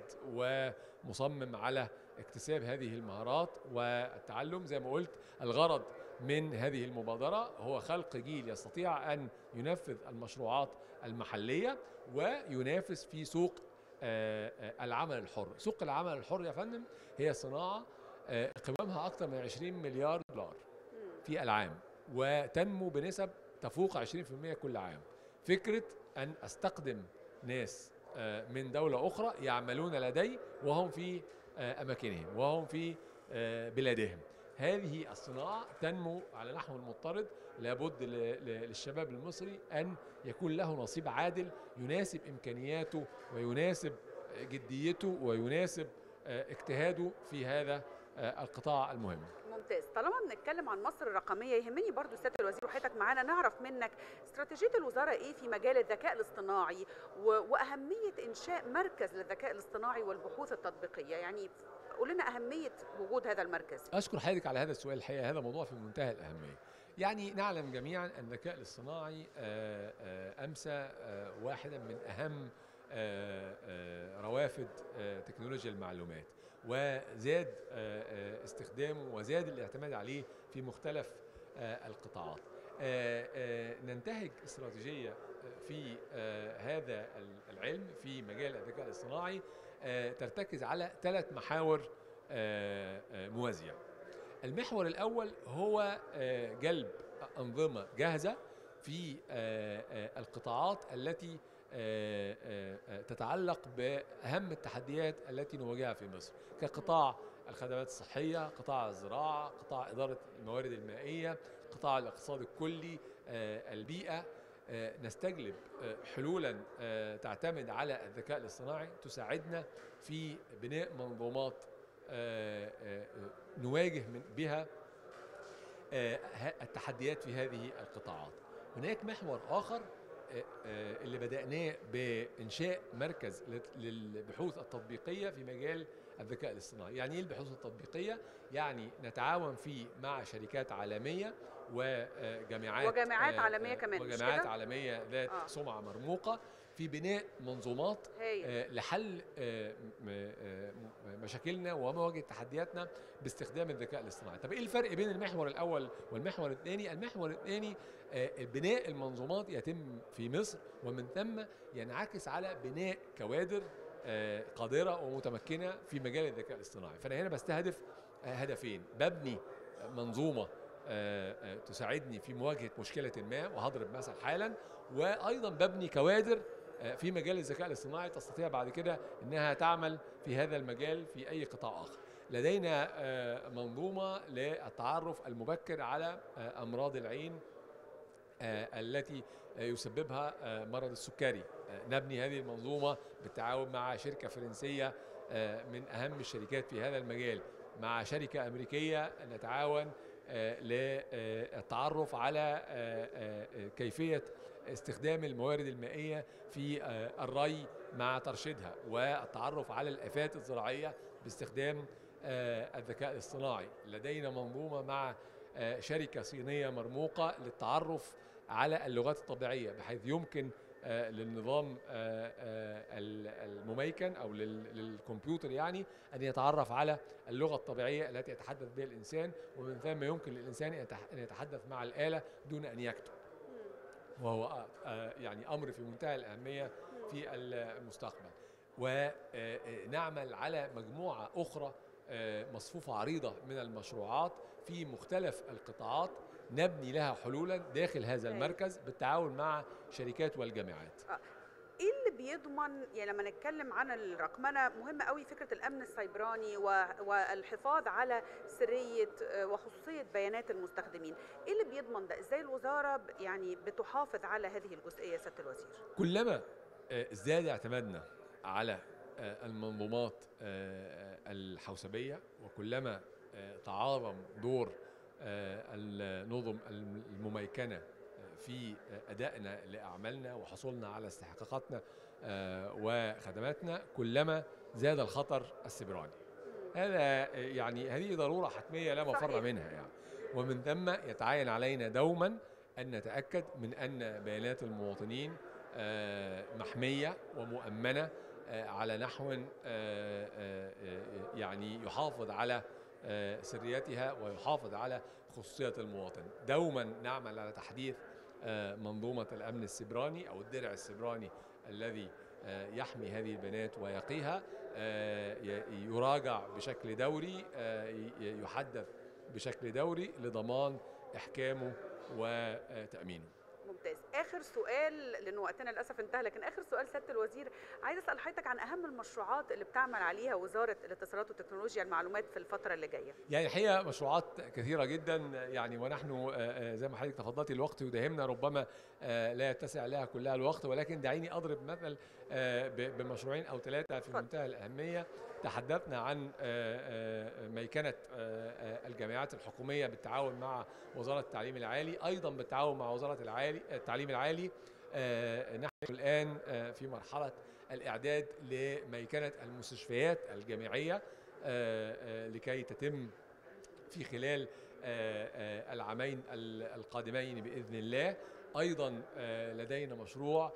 ومصمم على اكتساب هذه المهارات والتعلم زي ما قلت الغرض من هذه المبادرة هو خلق جيل يستطيع أن ينفذ المشروعات المحلية وينافس في سوق آه، آه، العمل الحر سوق العمل الحر يا فندم هي صناعة آه، قوامها أكثر من 20 مليار دولار في العام وتنمو بنسب تفوق 20% كل عام فكرة أن أستخدم ناس آه، من دولة أخرى يعملون لدي وهم في آه، أماكنهم وهم في آه، بلادهم هذه الصناعة تنمو على نحو المضطرد لابد ل- ل- للشباب المصري أن يكون له نصيب عادل يناسب إمكانياته ويناسب جديته ويناسب آه، اجتهاده في هذا آه، القطاع المهم ممتاز طالما بنتكلم عن مصر الرقميه يهمني برضو سياده الوزير وحياتك معانا نعرف منك استراتيجيه الوزاره ايه في مجال الذكاء الاصطناعي و- واهميه انشاء مركز للذكاء الاصطناعي والبحوث التطبيقيه يعني قول لنا اهميه وجود هذا المركز أشكر حضرتك على هذا السؤال الحقيقة هذا موضوع في منتهى الأهمية يعني نعلم جميعا أن الذكاء الاصطناعي آه، آه، أمسى آه، واحدا من أهم آه، آه، روافد آه، تكنولوجيا المعلومات وزاد آه، آه، استخدامه وزاد الاعتماد عليه في مختلف آه، القطاعات آه، آه، ننتهج استراتيجية آه، في آه، هذا العلم في مجال الذكاء الاصطناعي آه، ترتكز على ثلاث محاور آه، آه، موازية المحور الأول هو آه، جلب أنظمة جاهزة في آه، آه، القطاعات التي آه، آه، آه، تتعلق بأهم التحديات التي نواجهها في مصر كقطاع الخدمات الصحية قطاع الزراعة قطاع إدارة الموارد المائية قطاع الاقتصاد الكلي آه، البيئة آه، نستجلب آه، حلولا آه، تعتمد على الذكاء الاصطناعي تساعدنا في بناء منظومات آه، آه، آه، نواجه من بها آه، ه- التحديات في هذه القطاعات هناك محور آخر آه، آه، اللي بدأناه بإنشاء مركز لت- للبحوث التطبيقية في مجال الذكاء الاصطناعي يعني ايه البحوث التطبيقية؟ يعني نتعاون فيه مع شركات عالمية وجامعات وجامعات آه، عالمية آه، كمان، مش وجامعات كده؟ عالمية ذات آه. سمعة مرموقة في بناء منظومات هايل. آه، لحل آه، م- آه، م- مشاكلنا ومواجهة تحدياتنا باستخدام الذكاء الاصطناعي طب ايه الفرق بين المحور الاول والمحور الثاني المحور الثاني آه، بناء المنظومات يتم في مصر ومن ثم ينعكس على بناء كوادر آه، قادرة ومتمكنة في مجال الذكاء الاصطناعي فأنا هنا بستهدف آه، هدفين ببني منظومة آه، آه، تساعدني في مواجهة مشكلة ما وهضرب مثل حالا وأيضا ببني كوادر آه، في مجال الذكاء الاصطناعي تستطيع بعد كده انها تعمل في هذا المجال في اي قطاع اخر. لدينا آه، منظومه للتعرف المبكر على آه، امراض العين آه، التي آه، يسببها آه، مرض السكري آه، نبني هذه المنظومة بالتعاون مع شركة فرنسية آه، من أهم الشركات في هذا المجال مع شركة أمريكية نتعاون آه، للتعرف على آه، آه، آه، كيفية استخدام الموارد المائية في آه، الري مع ترشيدها والتعرف على الآفات الزراعية باستخدام آه، الذكاء الاصطناعي لدينا منظومة مع آه، شركة صينية مرموقة للتعرف على اللغات الطبيعية بحيث يمكن آه، للنظام آه، آه، ال- المميكن أو لل- للكمبيوتر يعني أن يتعرف على اللغة الطبيعية التي يتحدث بها الإنسان ومن ثم يمكن للإنسان أن يتح- أن يتحدث مع الآلة دون أن يكتب وهو آه، آه، يعني أمر في منتهى الأهمية في المستقبل ونعمل على مجموعة أخرى آه، مصفوفة عريضة من المشروعات في مختلف القطاعات نبني لها حلولا داخل هذا المركز بالتعاون مع شركات والجامعات ايه اللي بيضمن يعني لما نتكلم عن الرقمنه مهم قوي فكره الامن السيبراني و- والحفاظ على سريه آه، وخصوصيه بيانات المستخدمين ايه اللي بيضمن ده ازاي الوزاره ب- يعني بتحافظ على هذه الجزئيه يا سياده الوزير كلما آه، ازداد اعتمادنا على آه، المنظومات آه، الحوسبية وكلما آه، تعاظم دور آه، النظم المميكنة آه، في آه، أدائنا لأعمالنا وحصولنا على استحقاقاتنا آه، وخدماتنا كلما زاد الخطر السبراني هذا آه، يعني هذه ضرورة حتمية لا مفر صحيح. منها يعني ومن ثم يتعين علينا دوما أن نتأكد من أن بيانات المواطنين آه، محمية ومؤمنة آه، على نحو آه، آه، آه، يعني يحافظ على آه، سريتها ويحافظ على خصوصية المواطن دوما نعمل على تحديث آه، منظومة الأمن السبراني أو الدرع السبراني الذي آه، يحمي هذه البيانات ويقيها آه، ي- يراجع بشكل دوري آه، ي- يحدث بشكل دوري لضمان إحكامه وتأمينه ممتاز اخر سؤال لان وقتنا للاسف انتهى لكن اخر سؤال سياده الوزير عايز اسال حضرتك عن اهم المشروعات اللي بتعمل عليها وزاره الاتصالات وتكنولوجيا المعلومات في الفتره اللي جايه يعني الحقيقه مشروعات كثيره جدا يعني ونحن آه، آه، زي ما حضرتك تفضلتي الوقت يداهمنا ربما آه، لا يتسع لها كلها الوقت ولكن دعيني اضرب مثل آه، ب- بمشروعين او ثلاثه في منتهى الاهميه تحدثنا عن آه، آه، ميكنه آه، آه، الجامعات الحكوميه بالتعاون مع وزاره التعليم العالي ايضا بالتعاون مع وزاره العالي التعليم العالي آه، نحن الان آه، في مرحله الاعداد لميكنه المستشفيات الجامعيه آه، آه، لكي تتم في خلال آه، آه، العامين ال- القادمين باذن الله ايضا آه، لدينا مشروع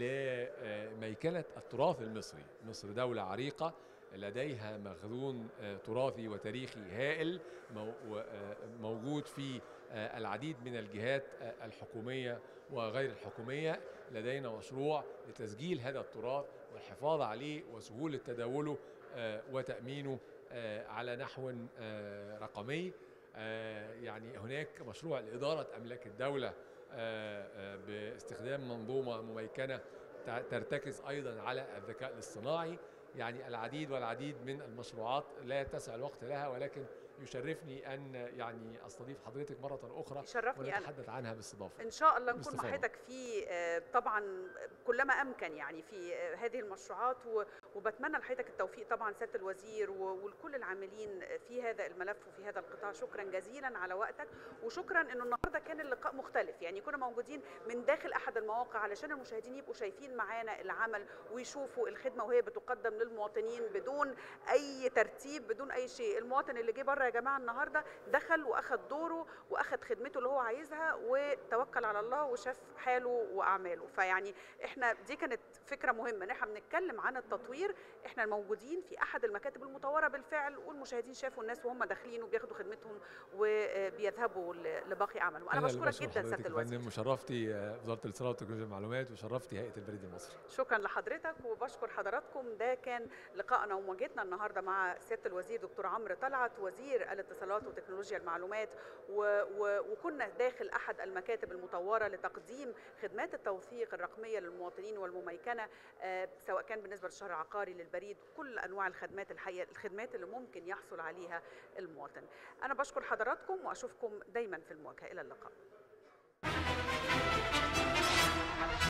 لميكنه التراث المصري مصر دوله عريقه لديها مخزون آه، تراثي وتاريخي هائل مو- و- آه، موجود في آه، العديد من الجهات آه، الحكوميه وغير الحكوميه لدينا مشروع لتسجيل هذا التراث والحفاظ عليه وسهوله تداوله آه، وتامينه آه، على نحو آه، رقمي آه، يعني هناك مشروع لإدارة أملاك الدولة آه، آه، باستخدام منظومة مميكنة تع- ترتكز أيضا على الذكاء الاصطناعي يعني العديد والعديد من المشروعات لا يتسع الوقت لها ولكن يشرفني ان يعني استضيف حضرتك مره اخرى يشرفني أنا. ونتحدث عنها باستضافه ان شاء الله نكون باستفاضة. مع حضرتك في آه، طبعا كلما امكن يعني في آه، هذه المشروعات و- وبتمنى لحضرتك التوفيق طبعا سياده الوزير و- ولكل العاملين في هذا الملف وفي هذا القطاع شكرا جزيلا على وقتك وشكرا انه النهارده كان اللقاء مختلف يعني كنا موجودين من داخل احد المواقع علشان المشاهدين يبقوا شايفين معانا العمل ويشوفوا الخدمه وهي بتقدم للمواطنين بدون اي ترتيب بدون اي شيء المواطن اللي جه بره يا جماعه النهارده دخل واخد دوره واخد خدمته اللي هو عايزها وتوكل على الله وشاف حاله واعماله فيعني احنا دي كانت فكره مهمه ان احنا بنتكلم عن التطوير احنا موجودين في احد المكاتب المطوره بالفعل والمشاهدين شافوا الناس وهم داخلين وبياخدوا خدمتهم وبيذهبوا ل- لباقي عملهم انا اللي بشكرك بشكر جدا حضرتك سياده يا الوزير فندم وشرفتي آه، وزاره الاتصالات وتكنولوجيا المعلومات وشرفتي هيئه البريد المصري شكرا لحضرتك وبشكر حضراتكم ده كان لقائنا ومواجهتنا النهارده مع سياده الوزير دكتور عمرو طلعت وزير الاتصالات وتكنولوجيا المعلومات و... و... وكنا داخل احد المكاتب المطوره لتقديم خدمات التوثيق الرقميه للمواطنين والمميكنه آه، سواء كان بالنسبه للشهر العقاري للبريد كل انواع الخدمات الحقيقه الخدمات اللي ممكن يحصل عليها المواطن انا بشكر حضراتكم واشوفكم دايما في المواجهه الى اللقاء